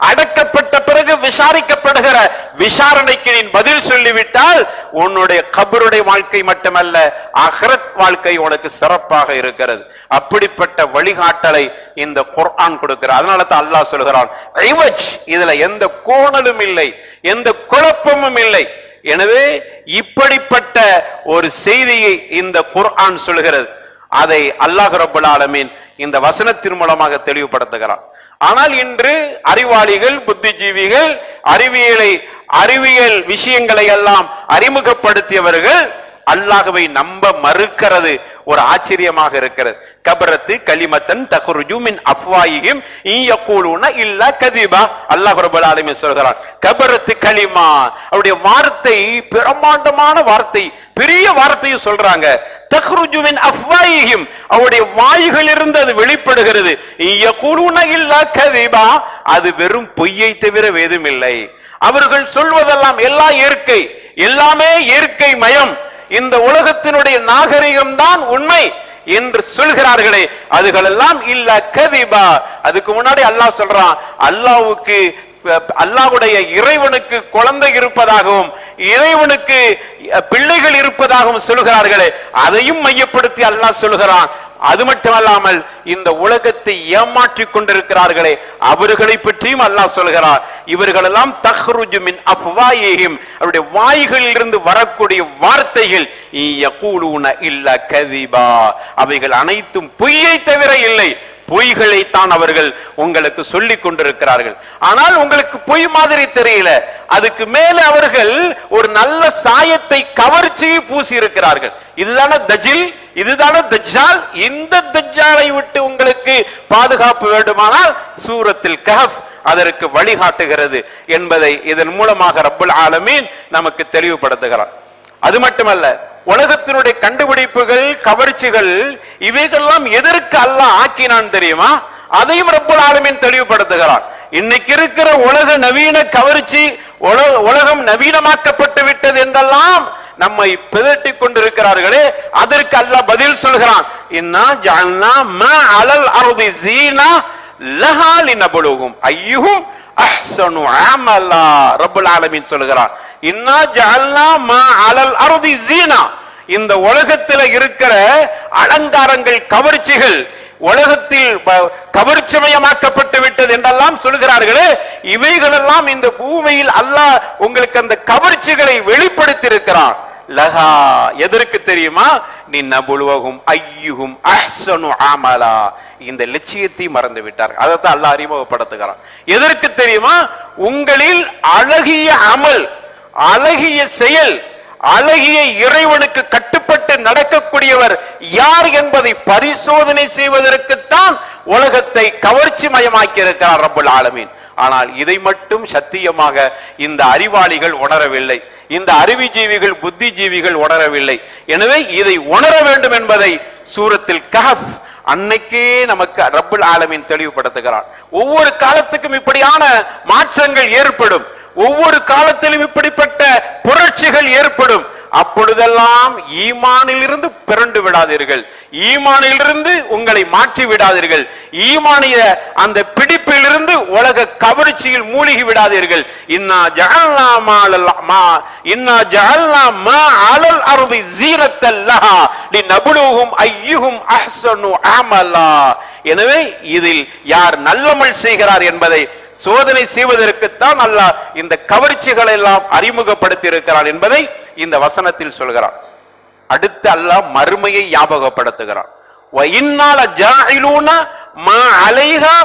அடக்கப்பட்ட பிறகு விசாரிக்கப்படுகிற விசாரணைக்கு நீ பதில் சொல்லிவிட்டால் உன்னுடைய கபருடைய வாழ்க்கை மட்டுமல்ல அஹ்ரத் வாழ்க்கை உனக்கு சிறப்பாக இருக்கிறது அப்படிப்பட்ட வழிகாட்டலை இந்த குர்ஆன் கொடுக்கிறார் அதனால தான் அல்லாஹ் சொல்கிறான் ஐவஜ் இதுல எந்த கோணலும் இல்லை எந்த குழப்பமும் இல்லை எனவே இப்படிப்பட்ட ஒரு செய்தியை இந்த குர்ஆன் சொல்கிறது அதை அல்லாஹ் ரப்பல் ஆலமீன் இந்த வசனத்தின் மூலமாக தெளிவுபடுத்துகிறான் ஆனால் இன்று அறிவாளிகள் புத்திஜீவிகள் அறிவியலை அறிவியல் விஷயங்களை எல்லாம் அறிமுகப்படுத்தியவர்கள் அல்லாஹ்வை நம்ப மறுக்கிறது ஒரு ஆச்சரியமாக இருக்கிறது கபரத்து கலிமத்தன் தஹ்ருஜு மின் அஃப்வாயிஹிம் இன் யகூலுன இல்லா கதிபா அல்லாஹ் ரப்பல் ஆலமீன் சொல்கிறான் கபரத்து கலிமா அவருடைய வார்த்தை பிரமாண்டமான வார்த்தை பெரிய வார்த்தையும் சொல்றாங்க தஹ்ருஜு மின் அஃப்வாயிஹிம் அவருடைய வாய்களிலிருந்து அது வெளிப்படுகிறது இன் யகூலுன இல்லா கதிபா அது வெறும் பொய்யை தவிர வேதும் இல்லை அவர்கள் சொல்வதெல்லாம் எல்லாம் இயற்கை எல்லாமே இயற்கை மயம் இந்த உலகத்தினுடைய நாகரிகம் தான் உண்மை என்று சொல்கிறார்களே அதுகளெல்லாம் இல்ல கதிபா அதுக்கு முன்னாடி அல்லாஹ் சொல்றான் அல்லாஹ்வுக்கு அல்லாஹ்வுடைய இறைவனுக்கு குழந்தை இருப்பதாகவும் இறைவனுக்கு அஹ், பிள்ளைகள் இருப்பதாகவும் சொல்கிறார்களே அதையும் மையப்படுத்தி அல்லாஹ் சொல்கிறான் அது மட்டுமல்லாமல் இந்த உலகத்தை ஏமாற்றிக் கொண்டிருக்கிறார்களே அவர்களை பற்றியும் அல்லாஹ் சொல்கிறார் இவர்களெல்லாம் தஹ்ருஜு மின் அஃப்வாயிஹிம் அவருடைய வாய்களில் இருந்து வரக்கூடிய வார்த்தைகள் யகூலூன இல்ல கதிபா அவைகள் அனைத்தும் பொய்யை தவிர இல்லை பொய்களைத்தான் அவர்கள் உங்களுக்கு சொல்லிக் கொண்டிருக்கிறார்கள் ஆனால் உங்களுக்கு பொய் மாதிரி தெரியல அதுக்கு மேல அவர்கள் ஒரு நல்ல சாயத்தை கவர்ச்சியை பூசி இருக்கிறார்கள் இதுதானே தஜில் இதுதானே தஜ்ஜால் இந்த தஜ்ஜாலை விட்டு உங்களுக்கு பாதுகாப்பு வேண்டுமானால் சூரத்தில் கஹப் அதற்கு வழிகாட்டுகிறது என்பதை இதன் மூலமாக ரப்புல் ஆலமீன் நமக்கு தெளிவுபடுத்துகிறார் அது மட்டுமல்ல உலகத்தினுடைய கண்டுபிடிப்புகள் கவர்ச்சிகள் இவைகள்லாம் எதற்கு அல்லாஹ் ஆக்கினான் தெரியுமா அதையும் ரப்புல் ஆலமீன் தெளிவுபடுத்துகிறான் இன்னைக்கு இருக்கிற உலக நவீன கவர்ச்சி உலக- உலகம் நவீனமாக்கப்பட்டு விட்டது என்றெல்லாம் நம்மை பிதட்டிக் கொண்டிருக்கிறார்களே அதற்கு அல்லாஹ் பதில் சொல்கிறான் இன்னா ஜஅல்னா மா அலல் அர்தி ஜீனா லஹா லினபுலுகும் ஐயுஹும் அஹ்சனு அமலா ரப்பல் ஆலமீன் சொல்கிறான் இன்னா ஜஅல்னா மா அலல் அர்தி ஜீனா இந்த உலகத்துல இருக்கிற அலங்காரங்கள் கவர்ச்சிகள் உலகத்தில் ப- கவர்ச்சிமயமாக்கப்பட்டு விட்டது என்றெல்லாம் சொல்கிறார்களே இவைகளெல்லாம் இந்த பூமியில் அல்லாஹ் உங்களுக்கு அந்த கவர்ச்சிகளை வெளிப்படுத்தி இருக்கிறான் லஹா எதற்கு தெரியுமா நீ நபுலுவகும் ஐயுகும் அஹ்சனு அமலா இந்த லட்சியத்தை மறந்து விட்டார் அதைத்தான் அல்லாஹ் அறிமுகப்படுத்துகிறான் எதற்கு தெரியுமா உங்களில் அழகிய அமல் அழகிய செயல் அழகிய இறைவனுக்கு கட்டுப்பட்டு நடக்கக்கூடியவர் யார் என்பதை பரிசோதனை செய்வதற்குத்தான் உலகத்தை கவர்ச்சி மயமாக்கி இருக்கிறார் ரப்பல் ஆலமீன் ஆனால் இதை மட்டும் சத்தியமாக இந்த அறிவாளிகள் உணரவில்லை இந்த அறிவுஜீவிகள் புத்திஜீவிகள் உணரவில்லை எனவே இதை உணர வேண்டும் என்பதை சூரத்தில் கஹப் அன்னைக்கே நமக்கு ரப்புல் ஆலமீன் தெளிவுபடுத்துகிறார் ஒவ்வொரு காலத்துக்கும் இப்படியான மாற்றங்கள் ஏற்படும் ஒவ்வொரு காலத்திலும் இப்படிப்பட்ட புரட்சிகள் ஏற்படும் அப்பொழுதெல்லாம் ஈமானிலிருந்து பிறண்டு விடாதீர்கள் ஈமானிலிருந்து உங்களை மாற்றி விடாதீர்கள் ஈமானிய அந்த பிடிப்பிலிருந்து உலக கவர்ச்சியில் மூழ்கி விடாதீர்கள் இன்னா ஜஅல்னா மாலல் மா இன்னா ஜஅல்னா மா அலல் அர்தி ஜீனத்தல் லஹா லினப்லுஹும் ஐயுஹும் அஹ்சனு அமலா எனவே இதில் யார் நல்லமல் செய்கிறார் என்பதை சோதனை செய்வதற்குத்தான் அல்லாஹ் இந்த கவர்ச்சிகளை எல்லாம் அறிமுகப்படுத்தி இருக்கிறான் என்பதை இந்த வசனத்தில் சொல்கிறான் அடுத்து அல்லாஹ் மறுமையை ஞாபகப்படுத்துகிறான் "வ இன்னால ஜாஇலூன மா அலைஹா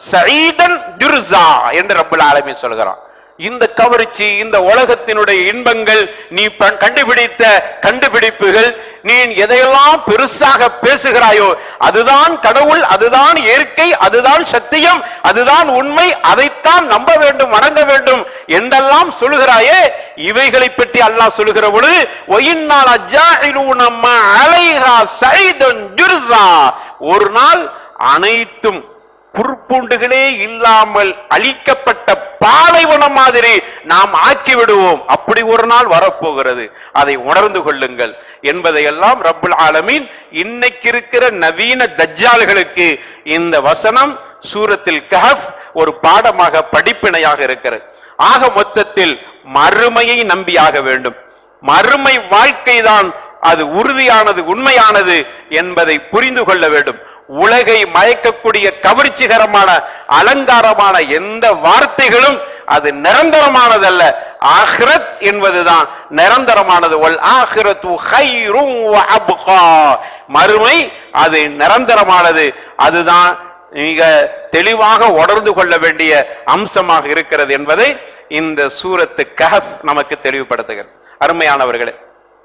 சஈதன் ஜுர்ஸா என்று ரப்பல் ஆலமீன் சொல்கிறான் இந்த கவர்ச்சி இந்த உலகத்தினுடைய இன்பங்கள் நீ ப- கண்டுபிடித்த கண்டுபிடிப்புகள் நீ எதையெல்லாம் பெருசாக பேசுகிறாயோ அதுதான் கடவுள் அதுதான் இயற்கை அதுதான் சத்தியம் அதுதான் உண்மை அதைத்தான் நம்ப வேண்டும் வணங்க வேண்டும் என்றெல்லாம் சொல்கிறாயே இவைகளை பற்றி அல்லாஹ் சொல்லுகிற பொழுது ஒயின்னால் அஜாயிலூன மா அலைஹா சைதன் ஜுர்ஸா ஒரு நாள் அனைத்தும் புற்பூண்டுகளே இல்லாமல் அழிக்கப்பட்ட பாலைவனம் மாதிரி நாம் ஆக்கி விடுவோம் அப்படி ஒரு நாள் வரப்போகிறது அதை உணர்ந்து கொள்ளுங்கள் என்பதையெல்லாம் ரப்புல் ஆலமீன் இன்னைக்கு இருக்கிற நவீன தஜ்ஜால்களுக்கு இந்த வசனம் சூரத்தில் கஹப் ஒரு பாடமாக படிப்பினையாக இருக்கிறது ஆக மொத்தத்தில் மறுமையை நம்பியாக வேண்டும் மறுமை வாழ்க்கைதான் அது உறுதியானது உண்மையானது என்பதை புரிந்து கொள்ள வேண்டும் உலகை மயக்கக்கூடிய கவர்ச்சிகரமான அலங்காரமான எந்த வார்த்தைகளும் அது நிரந்தரமானதல்ல ஆஹ்ரத் என்பதுதான் நிரந்தரமானது ஒல் ஆஹ்ரத்து ஹைரும் வ அப்கா. மறுமை அது நிரந்தரமானது அதுதான் மிக தெளிவாக உணர்ந்து கொள்ள வேண்டிய அம்சமாக இருக்கிறது என்பதை இந்த சூரத்து கஹப் நமக்கு தெளிவுபடுத்துகிறது அருமையானவர்களே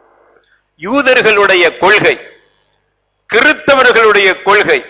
யூதர்களுடைய கொள்கை கிறித்தவர்களுடைய கொள்கை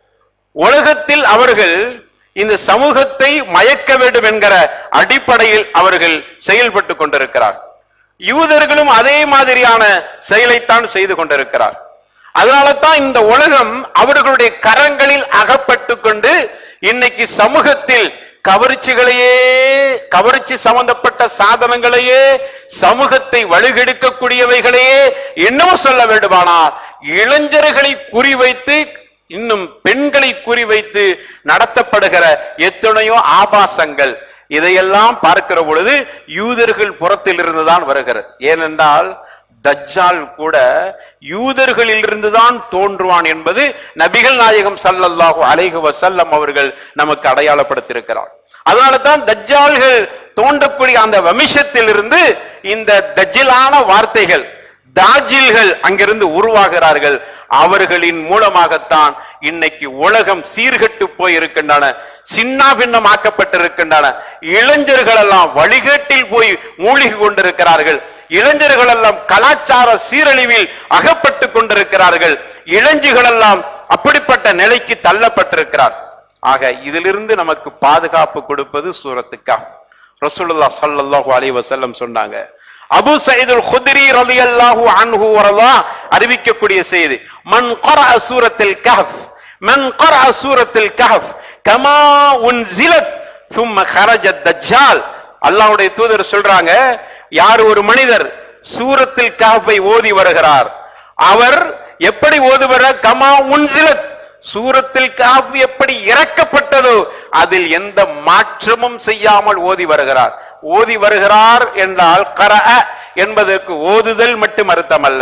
உலகத்தில் அவர்கள் இந்த சமூகத்தை மயக்க வேண்டும் என்கிற அடிப்படையில் அவர்கள் செயல்பட்டு கொண்டிருக்கிறார் யூதர்களும் அதே மாதிரியான செயலைத்தான் செய்து கொண்டிருக்கிறார் அதனால தான் இந்த உலகம் அவர்களுடைய கரங்களில் அகப்பட்டு கொண்டு இன்னைக்கு சமூகத்தில் கவர்ச்சிகளையே கவர்ச்சி சம்பந்தப்பட்ட சாதனங்களையே சமூகத்தை வலுகெடுக்கக்கூடியவைகளையே என்னவோ சொல்ல வேண்டுமானால் இளைஞர்களை குறிவைத்து இன்னும் பெண்களை குறிவைத்து நடத்தப்படுகிற எத்தனையோ ஆபாசங்கள் இதையெல்லாம் பார்க்கிற பொழுது யூதர்கள் புறத்தில் இருந்துதான் வருகிறது ஏனென்றால் தஜ்ஜால் கூட யூதர்களில் இருந்துதான் தோன்றுவான் என்பது நபிகள் நாயகம் ஸல்லல்லாஹு அலைஹி வஸல்லம் அவர்கள் நமக்கு அடையாளப்படுத்தியிருக்கிறார் அதனால தான் தஜ்ஜால்கள் தோன்றக்கூடிய அந்த வம்சத்தில் இருந்து இந்த தஜ்ஜிலான வார்த்தைகள் தாஜில்கள் அங்கிருந்து உருவாகிறார்கள் அவர்களின் மூலமாகத்தான் இன்னைக்கு உலகம் சீர்கெட்டு போய் இருக்கின்றன சின்ன பின்னமாக்கப்பட்டிருக்கின்றன இளைஞர்கள் எல்லாம் வழிகேட்டில் போய் மூழ்கி கொண்டிருக்கிறார்கள் இளைஞர்கள் எல்லாம் கலாச்சார சீரழிவில் அகப்பட்டு கொண்டிருக்கிறார்கள் இளைஞர்கள் எல்லாம் அப்படிப்பட்ட நிலைக்கு தள்ளப்பட்டிருக்கிறார் ஆக இதிலிருந்து நமக்கு பாதுகாப்பு கொடுப்பது சூரத்துக்கா ரசூலுல்லாஹ் ஸல்லல்லாஹு அலைஹி வஸல்லம் சொன்னாங்க அபு சயீதுல் குத்ரி ரலியல்லாஹு அன்ஹு வரலா அறிவிக்கக்கூடிய செய்தி மன் قرأ சூரத்தில் கஹஃப் மன் قرأ சூரத்தில் கஹஃப் கமா உன்சிலத் ثم خرج الدجال அல்லாஹ்வுடைய தூதர் சொல்றாங்க யார் ஒரு மனிதர் சூரத்தில் கஹஃபை ஓதி வருகிறார் அவர் எப்படி ஓதுவார் கமா உன்சிலத் சூரத்தில் காஃப் எப்படி இறக்கப்பட்டதோ அதில் எந்த மாற்றமும் செய்யாமல் ஓதி வருகிறார் ஓதி வருகிறார் என்றால் கர என்பதற்கு ஓதுதல் மட்டும் அர்த்தமல்ல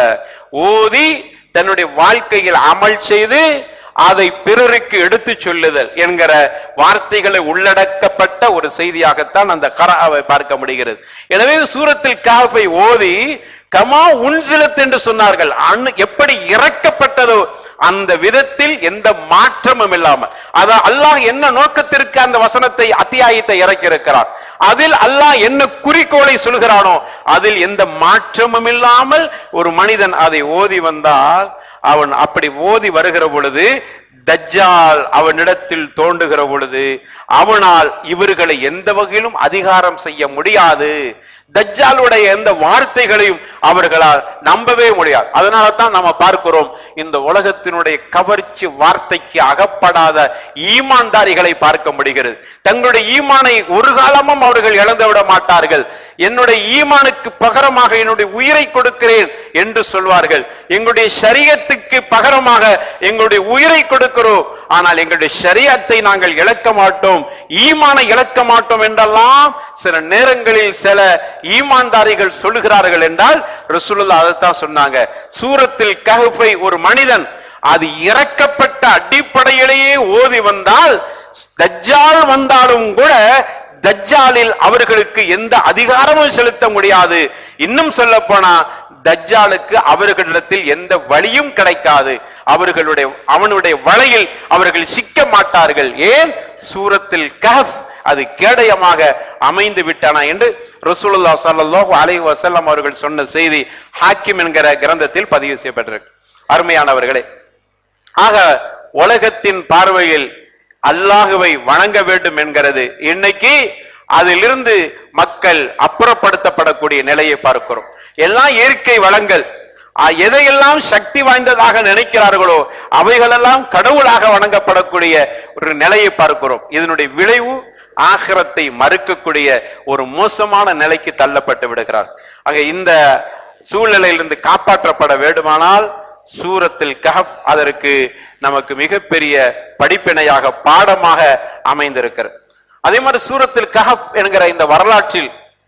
ஓதி தன்னுடைய வாழ்க்கையில் அமல் செய்து அதை பிறருக்கு எடுத்து சொல்லுதல் என்கிற வார்த்தைகளை உள்ளடக்கப்பட்ட ஒரு செய்தியாகத்தான் அந்த கராவை பார்க்க முடிகிறது எனவே சூரத்தில் காஃபை ஓதி கமா உன்சிலத் என்று சொன்னார்கள் அன்னு- எப்படி இறக்கப்பட்டதோ அந்த விதத்தில் எந்த மாற்றமும் இல்லாமல் அதான் அல்லாஹ் என்ன நோக்கத்திற்கு அந்த வசனத்தை அத்தியாயத்தை இறக்கி இருக்கிறார் அதில் அல்லாஹ் என்ன குறிக்கோளை சொல்கிறானோ அதில் எந்த மாற்றமும் இல்லாமல் ஒரு மனிதன் அதை ஓதி வந்தால் அவன் அப்படி ஓதி வருகிற பொழுது தஜ்ஜால் அவனிடத்தில் தோண்டுகிற பொழுது அவனால் இவர்களை எந்த வகையிலும் அதிகாரம் செய்ய முடியாது தஜ்ஜாலுடைய எந்த வார்த்தைகளையும் அவர்களால் நம்பவே முடியாது அதனால தான் நாம பார்க்கிறோம் இந்த உலகத்தினுடைய கவர்ச்சி வார்த்தைக்கு அகப்படாத ஈமான்தாரிகளை பார்க்க முடிகிறது தங்களுடைய ஈமானை ஒரு காலமும் அவர்கள் இழந்து விட மாட்டார்கள் என்னுடைய ஈமானுக்கு பகரமாக என்னுடைய உயிரை கொடுக்கிறேன் என்று சொல்வார்கள் எங்களுடைய ஷரியத்துக்கு பகரமாக எங்களுடைய உயிரை கொடுக்கிறோம் ஆனால் எங்களுடைய ஷரியத்தை நாங்கள் இழக்க மாட்டோம் ஈமானை இழக்க மாட்டோம் என்றெல்லாம் சில நேரங்களில் சில ஈமான்தாரிகள் சொல்லுகிறார்கள் என்றால் ரசூலுல்லாஹ் அதைத்தான் சொன்னாங்க சூரத்தில் கஹஃபை ஒரு மனிதன் அது இறக்கப்பட்ட அடிப்படையிலேயே ஓதி வந்தால் தஜ்ஜால் வந்தாலும் கூட தஜ்ஜாலில் அவர்களுக்கு எந்த அதிகாரமும் செலுத்த முடியாது இன்னும் சொல்ல போனா தஜ்ஜாலுக்கு அவர்களிடத்தில் எந்த வழியும் கிடைக்காது அவர்களுடைய அவனுடைய வலையில் அவர்கள் சிக்க மாட்டார்கள் ஏன் சூரத்தில் கஹஃப் அது கேடயமாக அமைந்து விட்டன என்று ரசூலுல்லாஹ் ஸல்லல்லாஹு அலைஹி வஸல்லம் அவர்கள் சொன்ன செய்தி ஹாக்கிம் என்கிற கிரந்தத்தில் பதிவு செய்யப்பட்டிருக்கு அருமையானவர்களே ஆக உலகத்தின் பார்வையில் அல்லாஹுவை வணங்க வேண்டும் என்கிறது இன்னைக்கு அதிலிருந்து மக்கள் அப்புறப்படுத்தப்படக்கூடிய நிலையை பார்க்கிறோம் எல்லாம் இயற்கை வளங்கள் ஆ, எதையெல்லாம் சக்தி வாய்ந்ததாக நினைக்கிறார்களோ அவைகளெல்லாம் கடவுளாக வணங்கப்படக்கூடிய ஒரு நிலையை பார்க்கிறோம் இதனுடைய விளைவு ஆகிரத்தை மறுக்கக்கூடிய ஒரு மோசமான நிலைக்கு தள்ளப்பட்டு விடுகிறார் ஆக இந்த சூழ்நிலையிலிருந்து காப்பாற்றப்பட வேண்டுமானால் சூரத்தில் கஹப் அதற்கு நமக்கு மிகப்பெரிய படிப்பினையாக பாடமாக அமைந்திருக்கிறது அதே மாதிரி சூரத்தில் கஹப் என்கிற இந்த வரலாற்றில்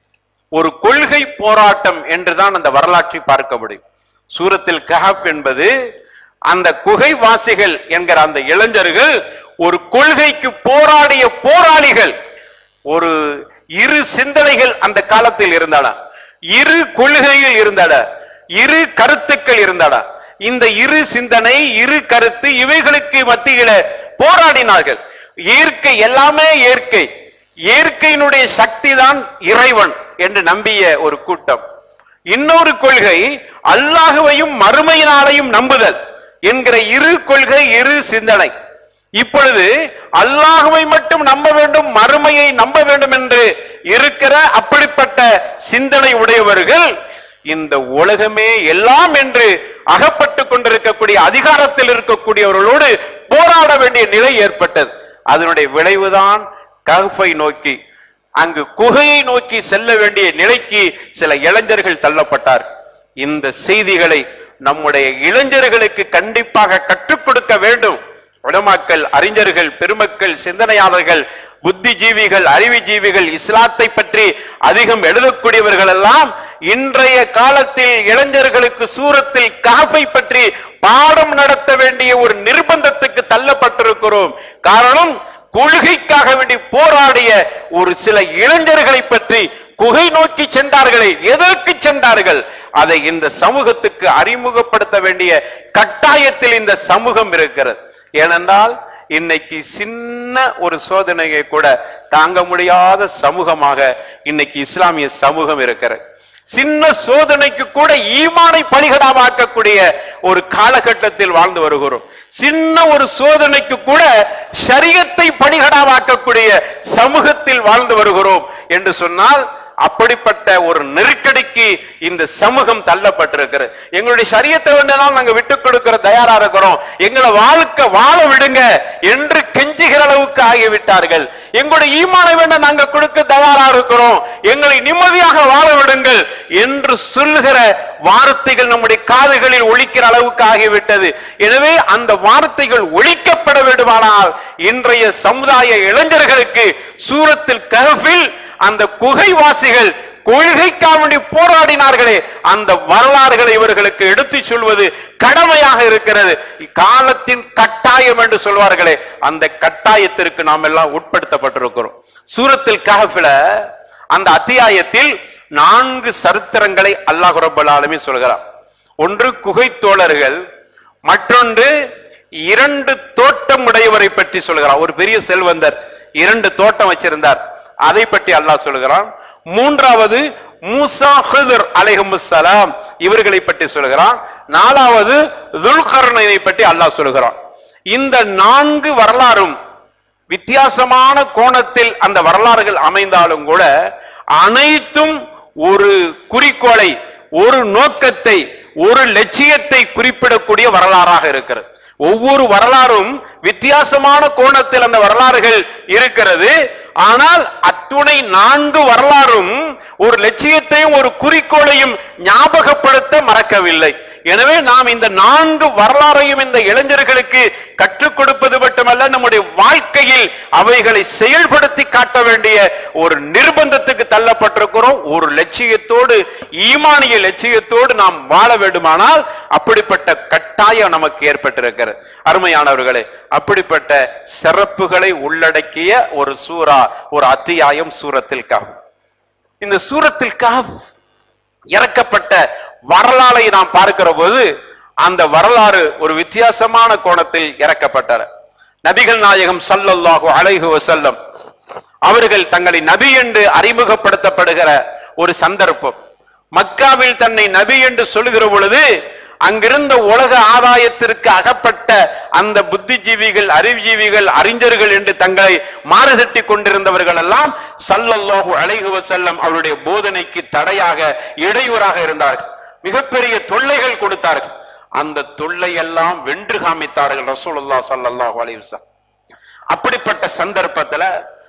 ஒரு கொள்கை போராட்டம் என்றுதான் அந்த வரலாற்றை பார்க்க முடியும் சூரத்தில் கஹப் என்பது அந்த குகைவாசிகள் என்கிற அந்த இளைஞர்கள் ஒரு கொள்கைக்கு போராடிய போராளிகள் ஒரு இரு சிந்தனைகள் அந்த காலத்தில் இருந்தன இரு கொள்கைகள் இருந்தன இரு கருத்துக்கள் இருந்தன இந்த இரு சிந்தனை இரு கருத்து இவைகளுக்கு மத்தியில போராடினார்கள் இயற்கை எல்லாமே இயற்கை இயற்கையினுடைய சக்தி தான் இறைவன் என்று நம்பிய ஒரு கூட்டம் இன்னொரு கொள்கை அல்லாஹுவையும் மறுமையினாலையும் நம்புதல் என்கிற இரு கொள்கை இரு சிந்தனை இப்பொழுது அல்லாஹுவை மட்டும் நம்ப வேண்டும் மறுமையை நம்ப வேண்டும் என்று இருக்கிற அப்படிப்பட்ட சிந்தனை உடையவர்கள் இந்த உலகமே எல்லாம் என்று அகப்பட்டு கொண்டிருக்கக்கூடிய அதிகாரத்தில் இருக்கக்கூடியவர்களோடு போராட வேண்டிய நிலை ஏற்பட்டது அதனுடைய விளைவுதான் கஹ்ஃபை நோக்கி அங்கு குகையை நோக்கி செல்ல வேண்டிய நிலைக்கு சில இளைஞர்கள் தள்ளப்பட்டார் இந்த செய்திகளை நம்முடைய இளைஞர்களுக்கு கண்டிப்பாக கற்றுக் கொடுக்க வேண்டும் உலமாக்கள் அறிஞர்கள் பெருமக்கள் சிந்தனையாளர்கள் புத்திஜீவிகள் அறிவுஜீவிகள் இஸ்லாத்தை பற்றி அதிகம் எழுதக்கூடியவர்கள் எல்லாம் இன்றைய காலத்தில் இளைஞர்களுக்கு சூரத்தில் காஃபை பற்றி பாடம் நடத்த வேண்டிய ஒரு நிர்பந்தத்துக்கு தள்ளப்பட்டிருக்கிறோம் காரணம் கொள்கைக்காக வேண்டி போராடிய ஒரு சில இளைஞர்களை பற்றி குகை நோக்கி சென்றார்களே எதற்கு சென்றார்கள் அதை இந்த சமூகத்துக்கு அறிமுகப்படுத்த வேண்டிய கட்டாயத்தில் இந்த சமூகம் இருக்கிறது ஏனென்றால் இன்னைக்கு சின்ன ஒரு சோதனையை கூட தாங்க முடியாத சமூகமாக இன்னைக்கு இஸ்லாமிய சமூகம் இருக்கிறது சின்ன சோதனைக்கு கூட ஈமானை பலிகடாவாக்கக்கூடிய ஒரு காலகட்டத்தில் வாழ்ந்து வருகிறோம் சின்ன ஒரு சோதனைக்கு கூட ஷரியத்தை பலிகடாவாக்கக்கூடிய சமூகத்தில் வாழ்ந்து வருகிறோம் என்று சொன்னால் அப்படிப்பட்ட ஒரு நெருக்கடிக்கு இந்த சமூகம் தள்ளப்பட்டிருக்கிறது எங்களுடைய சரியத்தை வேண்டினால் நாங்க விட்டுக் கொடுக்கிற தயாரா இருக்கிறோம் எங்களை வாழ்க்கை வாழ விடுங்க என்று கெஞ்சுகிற அளவுக்கு ஆகிவிட்டார்கள் எங்களுடைய ஈமான வேண்ட நாங்க கொடுக்க தயாரா இருக்கிறோம் எங்களை நிம்மதியாக வாழ விடுங்கள் என்று சொல்லுகிற வார்த்தைகள் நம்முடைய காதுகளில் ஒழிக்கிற அளவுக்கு ஆகிவிட்டது எனவே அந்த வார்த்தைகள் ஒழிக்கப்பட வேண்டுமானால் இன்றைய சமுதாய இளைஞர்களுக்கு சூரத்தில் கஹஃபில் அந்த குகைவாசிகள் கொள்கைக்காக வேண்டி போராடினார்களே அந்த வரலாறுகளை இவர்களுக்கு எடுத்து சொல்வது கடமையாக இருக்கிறது காலத்தின் கட்டாயம் என்று சொல்வார்களே அந்த கட்டாயத்திற்கு நாம் எல்லாம் உட்படுத்தப்பட்டிருக்கிறோம் சூரத்தில் கஹஃபில அந்த அத்தியாயத்தில் நான்கு சரித்திரங்களை அல்லாஹ் ரப்பல் ஆலமீன் சொல்கிறார் ஒன்று குகை தோழர்கள் மற்றொன்று இரண்டு தோட்டம் உடையவரை பற்றி சொல்கிறார் ஒரு பெரிய செல்வந்தர் இரண்டு தோட்டம் வச்சிருந்தார் அதை பற்றி அல்லாஹ் சொல்கிறான் மூன்றாவது மூசா ஹிதர் அலைஹமுசலாம் இவர்களை பற்றி சொல்கிறான் நாலாவது துல்கர்ணனை பற்றி அல்லாஹ் சொல்கிறான் இந்த நான்கு வரலாறும் வித்தியாசமான கோணத்தில் அந்த வரலாறுகள் அமைந்தாலும் கூட அனைத்தும் ஒரு குறிக்கோளை ஒரு நோக்கத்தை ஒரு லட்சியத்தை குறிப்பிடக்கூடிய வரலாறாக இருக்கிறது ஒவ்வொரு வரலாறும் வித்தியாசமான கோணத்தில் அந்த வரலாறுகள் இருக்கிறது ஆனால் அத்துணை நான்கு வரலாறும் ஒரு லட்சியத்தையும் ஒரு குறிக்கோளையும் ஞாபகப்படுத்த மறக்கவில்லை எனவே நாம் இந்த நான்கு வரலாறையும் இந்த இளைஞர்களுக்கு கற்றுக் கொடுப்பது மட்டுமல்ல நம்முடைய வாழ்க்கையில் அவைகளை செயல்படுத்தி காட்ட வேண்டிய ஒரு நிர்பந்தத்துக்கு தள்ளப்பட்டிருக்கிறோம் ஒரு லட்சியத்தோடு ஈமானிய லட்சியத்தோடு நாம் வாழ வேண்டுமானால் அப்படிப்பட்ட கட்டாயம் நமக்கு ஏற்பட்டிருக்கிறது அருமையானவர்களே அப்படிப்பட்ட சிறப்புகளை உள்ளடக்கிய ஒரு சூரா ஒரு அத்தியாயம் சூரத்தில் காஃப் இந்த சூரத்தில் காஃப் இறக்கப்பட்ட வரலாறை நாம் பார்க்கிற போது அந்த வரலாறு ஒரு வித்தியாசமான கோணத்தில் இறக்கப்பட்டார் நபிகள் நாயகம் சல்லல்லாஹு அலைஹி வஸல்லம் அவர்கள் தங்களை நபி என்று அறிமுகப்படுத்தப்படுகிற ஒரு சந்தர்ப்பம் மக்காவில் தன்னை நபி என்று சொல்லுகிற பொழுது அங்கிருந்த உலக ஆதாயத்திற்கு அகப்பட்ட அந்த புத்திஜீவிகள் அறிவுஜீவிகள் அறிஞர்கள் என்று தங்களை மாறுதட்டி கொண்டிருந்தவர்கள் எல்லாம் சல்லல்லாஹு அலைஹி வஸல்லம் அவருடைய போதனைக்கு தடையாக இடையூறாக இருந்தார்கள் மிகப்பெரிய தொல்லைகள் கொடுத்தார்கள் அந்த தொல்லை எல்லாம் வென்று காமித்தார்கள் ரசூலுல்லாஹ் ஸல்லல்லாஹு அலைஹி வஸல்லம் அப்படிப்பட்ட சந்தர்ப்பத்துல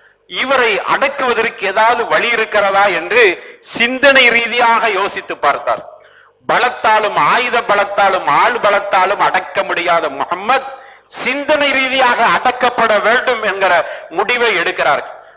இவரை அடக்குவதற்கு ஏதாவது வழி இருக்கிறதா என்று சிந்தனை ரீதியாக யோசித்து பார்த்தார் பலத்தாலும் ஆயுத பலத்தாலும் ஆள் பலத்தாலும் அடக்க முடியாத முகம்மது சிந்தனை ரீதியாக அடக்கப்பட வேண்டும் என்கிற முடிவை எடுக்கிறார்கள்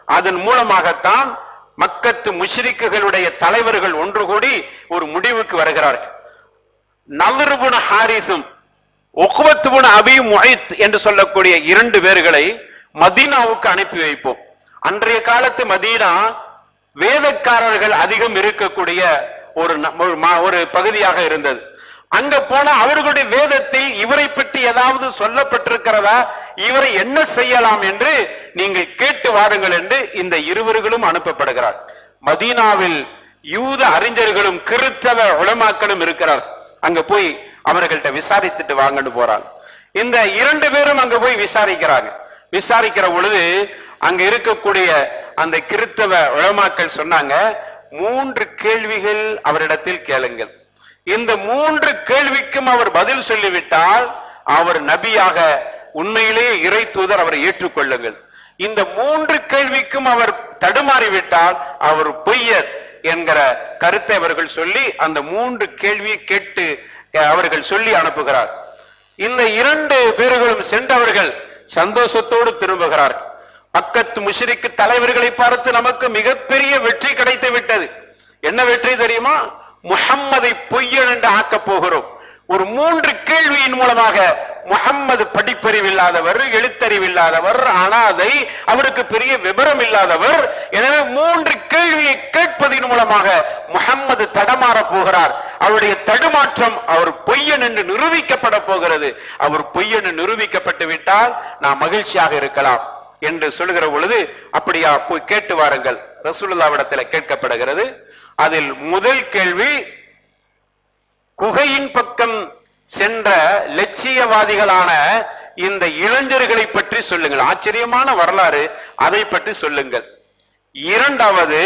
அதன் மூலமாகத்தான் மக்கத்து முஷ்ரிக்குகளுடைய தலைவர்கள் ஒன்று கூடி ஒரு முடிவுக்கு வருகிறார்கள் நவருபுன ஹாரிசும் ஒக்குவத்துபுன அபி முஹைத் என்று சொல்லக்கூடிய இரண்டு பேர்களை மதீனாவுக்கு அனுப்பி வைப்போம் அன்றைய காலத்து மதீனா வேதக்காரர்கள் அதிகம் இருக்கக்கூடிய ஒரு ந- ஒரு மா- ஒரு பகுதியாக இருந்தது அங்க போனா அவர்களுடைய வேதத்தில் இவரை பற்றி ஏதாவது சொல்லப்பட்டிருக்கிறதா இவரை என்ன செய்யலாம் என்று நீங்கள் கேட்டு வாருங்கள் என்று இந்த இருவர்களும் அனுப்பப்படுகிறார் மதீனாவில் யூத அறிஞர்களும் கிறித்தவ உலமாக்களும் இருக்கிறார் அங்க போய் அவர்கள்ட்ட விசாரித்துட்டு வாங்கன்னு போறாங்க இந்த இரண்டு பேரும் அங்க போய் விசாரிக்கிறாங்க விசாரிக்கிற பொழுது அங்க இருக்கக்கூடிய அந்த கிறித்தவ உலமாக்கள் சொன்னாங்க மூன்று கேள்விகள் அவரிடத்தில் கேளுங்கள் இந்த மூன்று கேள்விக்கும் அவர் பதில் சொல்லிவிட்டால் அவர் நபியாக உண்மையிலேயே இறை தூதர் அவரை ஏற்றுக்கொள்ளுங்கள் இந்த மூன்று கேள்விக்கும் அவர் தடுமாறிவிட்டால் அவர் பொய்யர் என்கிற கருத்தை அவர்கள் சொல்லி அந்த மூன்று கேள்வியை கேட்டு அஹ், அவர்கள் சொல்லி அனுப்புகிறார் இந்த இரண்டு பேர்களும் சென்றவர்கள் சந்தோஷத்தோடு திரும்புகிறார்கள் பக்கத்து முஷரிக்கு தலைவர்களை பார்த்து நமக்கு மிகப்பெரிய வெற்றி கிடைத்து விட்டது என்ன வெற்றி தெரியுமா முஹம்மதை பொய்யன் என்று ஆக்கப் போகிறோம் ஒரு மூன்று கேள்வியின் மூலமாக முஹம்மது படிப்பறிவில்லாதவர் எழுத்தறிவில்லாதவர் அனாதை அவருக்கு பெரிய விபரம் இல்லாதவர் எனவே மூன்று கேள்வியை கேட்பதன் மூலமாக முஹம்மது தடமாற போகிறார் அவருடைய தடுமாற்றம் அவர் பொய்யன் என்று நிரூபிக்கப்பட போகிறது அவர் பொய்யன் என்று நிரூபிக்கப்பட்டு விட்டால் நாம் மகிழ்ச்சியாக இருக்கலாம் என்று சொல்லுகிற பொழுது அப்படியா போய் கேட்டு வாருங்கள் ரசூலுல்லாவிடத்தில் கேட்கப்படுகிறது அதில் முதல் கேள்வி குகையின் பக்கம் சென்ற லட்சியவாதிகளான இந்த இளைஞர்களை பற்றி சொல்லுங்கள் ஆச்சரியமான வரலாறு அதை பற்றி சொல்லுங்கள் இரண்டாவது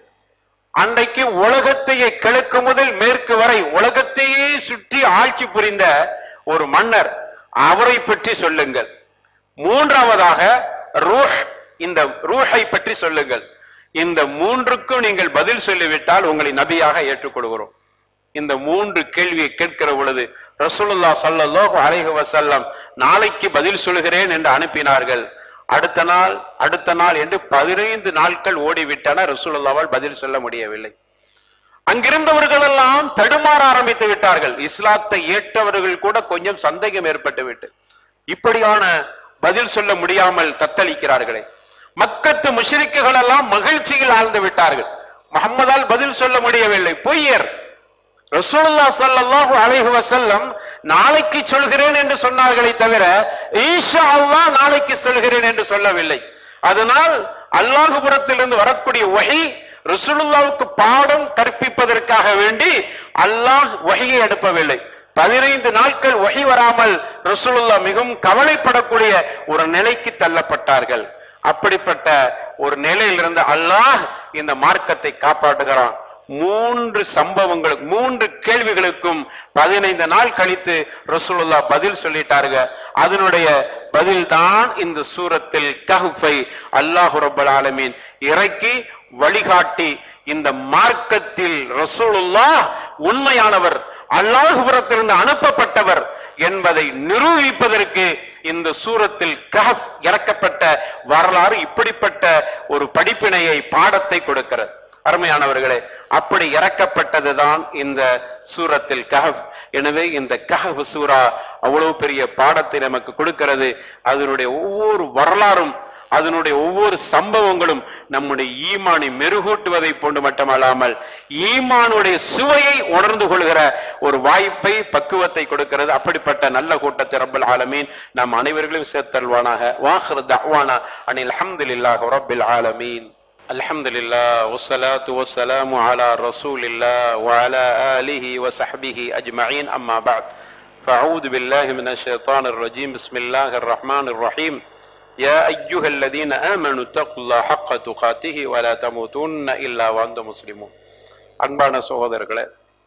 அன்றைக்கு உலகத்தையே கிழக்கு முதல் மேற்கு வரை உலகத்தையே சுற்றி ஆட்சி புரிந்த ஒரு மன்னர் அவரை பற்றி சொல்லுங்கள் மூன்றாவதாக ரூஹ் இந்த ரூஹை பற்றி சொல்லுங்கள் இந்த மூன்றுக்கும் நீங்கள் பதில் சொல்லிவிட்டால் உங்களை நபியாக ஏற்றுக்கொள்கிறோம் இந்த மூன்று கேள்வியை கேட்கிற பொழுது ரசூலுல்லாஹ் ஸல்லல்லாஹு அலைஹி வஸல்லம் நாளைக்கு பதில் சொல்கிறேன் என்று அனுப்பினார்கள் அடுத்த நாள் அடுத்த நாள் என்று பதினைந்து நாட்கள் ஓடிவிட்டன ரசூலுல்லாவால் பதில் சொல்ல முடியவில்லை அங்கிருந்தவர்கள் எல்லாம் தடுமாற ஆரம்பித்து விட்டார்கள் இஸ்லாத்தை ஏற்றவர்கள் கூட கொஞ்சம் சந்தேகம் ஏற்பட்டு விட்டு இப்படியான பதில் சொல்ல முடியாமல் தத்தளிக்கிறார்களே மக்கத்து முஷ்ரிக்குகள் எல்லாம் மகிழ்ச்சியில் ஆழ்ந்து விட்டார்கள் முகம்மதால் பதில் சொல்ல முடியவில்லை பொய்யர் ரசூலுல்லா ஸல்லல்லாஹு அலைஹி வஸல்லம் நாளைக்கு சொல்கிறேன் என்று சொன்னார்களே தவிர ஈஷா அல்லாஹ் நாளைக்கு சொல்கிறேன் என்று சொல்லவில்லை அதனால் அல்லாஹுபுரத்திலிருந்து வரக்கூடிய வகை ரசூலுல்லாவுக்கு பாடம் கற்பிப்பதற்காக வேண்டி அல்லாஹ் வகையை அனுப்பவில்லை பதினைந்து நாட்கள் வகை வராமல் ரசூலுல்லா மிகவும் கவலைப்படக்கூடிய ஒரு நிலைக்கு தள்ளப்பட்டார்கள் அப்படிப்பட்ட ஒரு நிலையிலிருந்து அல்லாஹ் இந்த மார்க்கத்தை காப்பாற்றுகிறான் மூன்று சம்பவங்களுக்கு மூன்று கேள்விகளுக்கும் பதினைந்து நாள் கழித்து ரசூலுல்லா பதில் சொல்லிட்டாருங்க அதனுடைய பதில் தான் இந்த சூரத்தில் கஹ்ஃபை அல்லாஹு ரப்பல் ஆலமீன் இறக்கி வழிகாட்டி இந்த மார்க்கத்தில் ரசூலுல்லா உண்மையானவர் அல்லாஹுபுரத்திலிருந்து அனுப்பப்பட்டவர் என்பதை நிரூபிப்பதற்கு இந்த சூரத்தில் கஹப் இறக்கப்பட்ட வரலாறு இப்படிப்பட்ட ஒரு படிப்பினையை பாடத்தை கொடுக்கிறது அருமையானவர்களே அப்படி இறக்கப்பட்டதுதான் இந்த சூரத்தில் கஹப் எனவே இந்த கஹப் சூரா அவ்வளவு பெரிய பாடத்தை நமக்கு கொடுக்கிறது அதனுடைய ஒவ்வொரு வரலாறும் அதனுடைய ஒவ்வொரு சம்பவங்களும் நம்முடைய ஈமானை மெருகூட்டுவதை போன்று மட்டுமல்லாமல் ஈமானுடைய சுவையை உணர்ந்து கொள்கிற ஒரு வாய்ப்பை பக்குவத்தை கொடுக்கிறது அப்படிப்பட்ட நல்ல கூட்டத்தை ரப்பல் ஆலமீன் நம் அனைவர்களையும் சேர்த்தல்வானாக வாஹர் தஹ்வானா அனில் அல்ஹம்துலில்லாஹி ரப்பில் ஆலமீன் الحمد لله والصلاة والسلام على رسول الله وعلى آله وصحبه أجمعين أما بعد فأعوذ بالله من الشيطان الرجيم بسم الله الرحمن الرحيم يا أيها الذين آمنوا اتقوا الله حق تقاته ولا تموتن إلا وأنتم مسلمون அன்பான சகோதரர்களே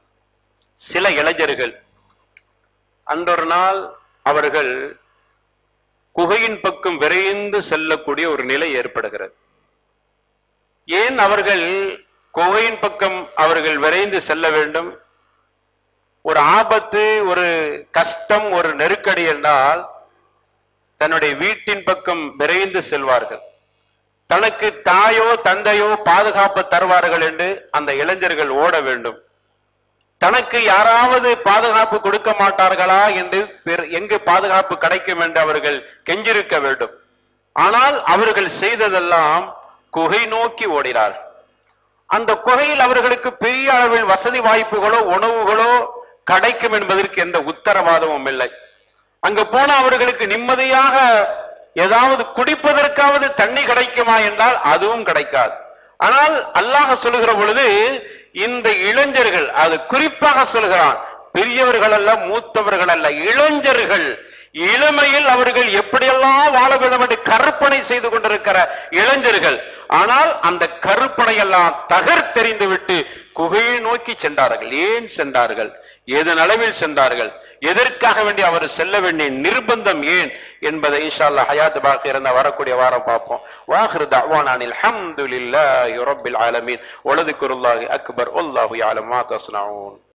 சில இளைஞர்கள் அன்றொரு நாள் அவர்கள் குகையின் பக்கம் விரைந்து செல்லக்கூடிய ஒரு நிலை ஏற்படுகிறது ஏன் அவர்கள் குகையின் பக்கம் அவர்கள் விரைந்து செல்ல வேண்டும் ஒரு ஆபத்து ஒரு கஷ்டம் ஒரு நெருக்கடி என்றால் தன்னுடைய வீட்டின் பக்கம் விரைந்து செல்வார்கள் தனக்கு தாயோ தந்தையோ பாதுகாப்பு தருவார்கள் என்று அந்த இளைஞர்கள் ஓட வேண்டும் தனக்கு யாராவது பாதுகாப்பு கொடுக்க மாட்டார்களா என்று பெரு- எங்கு பாதுகாப்பு கிடைக்கும் என்று அவர்கள் கெஞ்சிருக்க வேண்டும் ஆனால் அவர்கள் செய்ததெல்லாம் குகை நோக்கி ஓடினார் அந்த குகையில் அவர்களுக்கு பெரிய அளவில் வசதி வாய்ப்புகளோ உணவுகளோ கிடைக்கும் என்பதற்கு எந்த உத்தரவாதமும் இல்லை அங்க போன அவர்களுக்கு நிம்மதியாக ஏதாவது குடிப்பதற்காவது தண்ணி கிடைக்குமா என்றால் அதுவும் கிடைக்காது ஆனால் அல்லாஹ் சொல்லுகிற பொழுது இந்த இளைஞர்கள் அது குறிப்பாக சொல்கிறான் பெரியவர்கள் அல்ல மூத்தவர்கள் அல்ல இளைஞர்கள் இளமையில் அவர்கள் எப்படியெல்லாம் வாழ வேண்டும் என்று கற்பனை செய்து கொண்டிருக்கிற இளைஞர்கள் ஆனால் அந்த கருப்பனை எல்லாம் தகர்த்தெறிந்து விட்டு குகையை நோக்கி சென்றார்கள் ஏன் சென்றார்கள் எதன் அளவில் சென்றார்கள் எதற்காக வேண்டி அவர் செல்ல வேண்டிய நிர்பந்தம் ஏன் என்பதை இன்ஷா அல்லாஹ் ஹயாத் பாக்கி இருந்த வரக்கூடிய வாரம் பார்ப்போம் வாஹிரு தஅவானானில் ஹம்துலில்லாஹி ரப்பில் ஆலமீன் வலதுக்குருல்லாஹி அக்பர் வல்லாஹு யஅலம் மா தஸ்னஊன்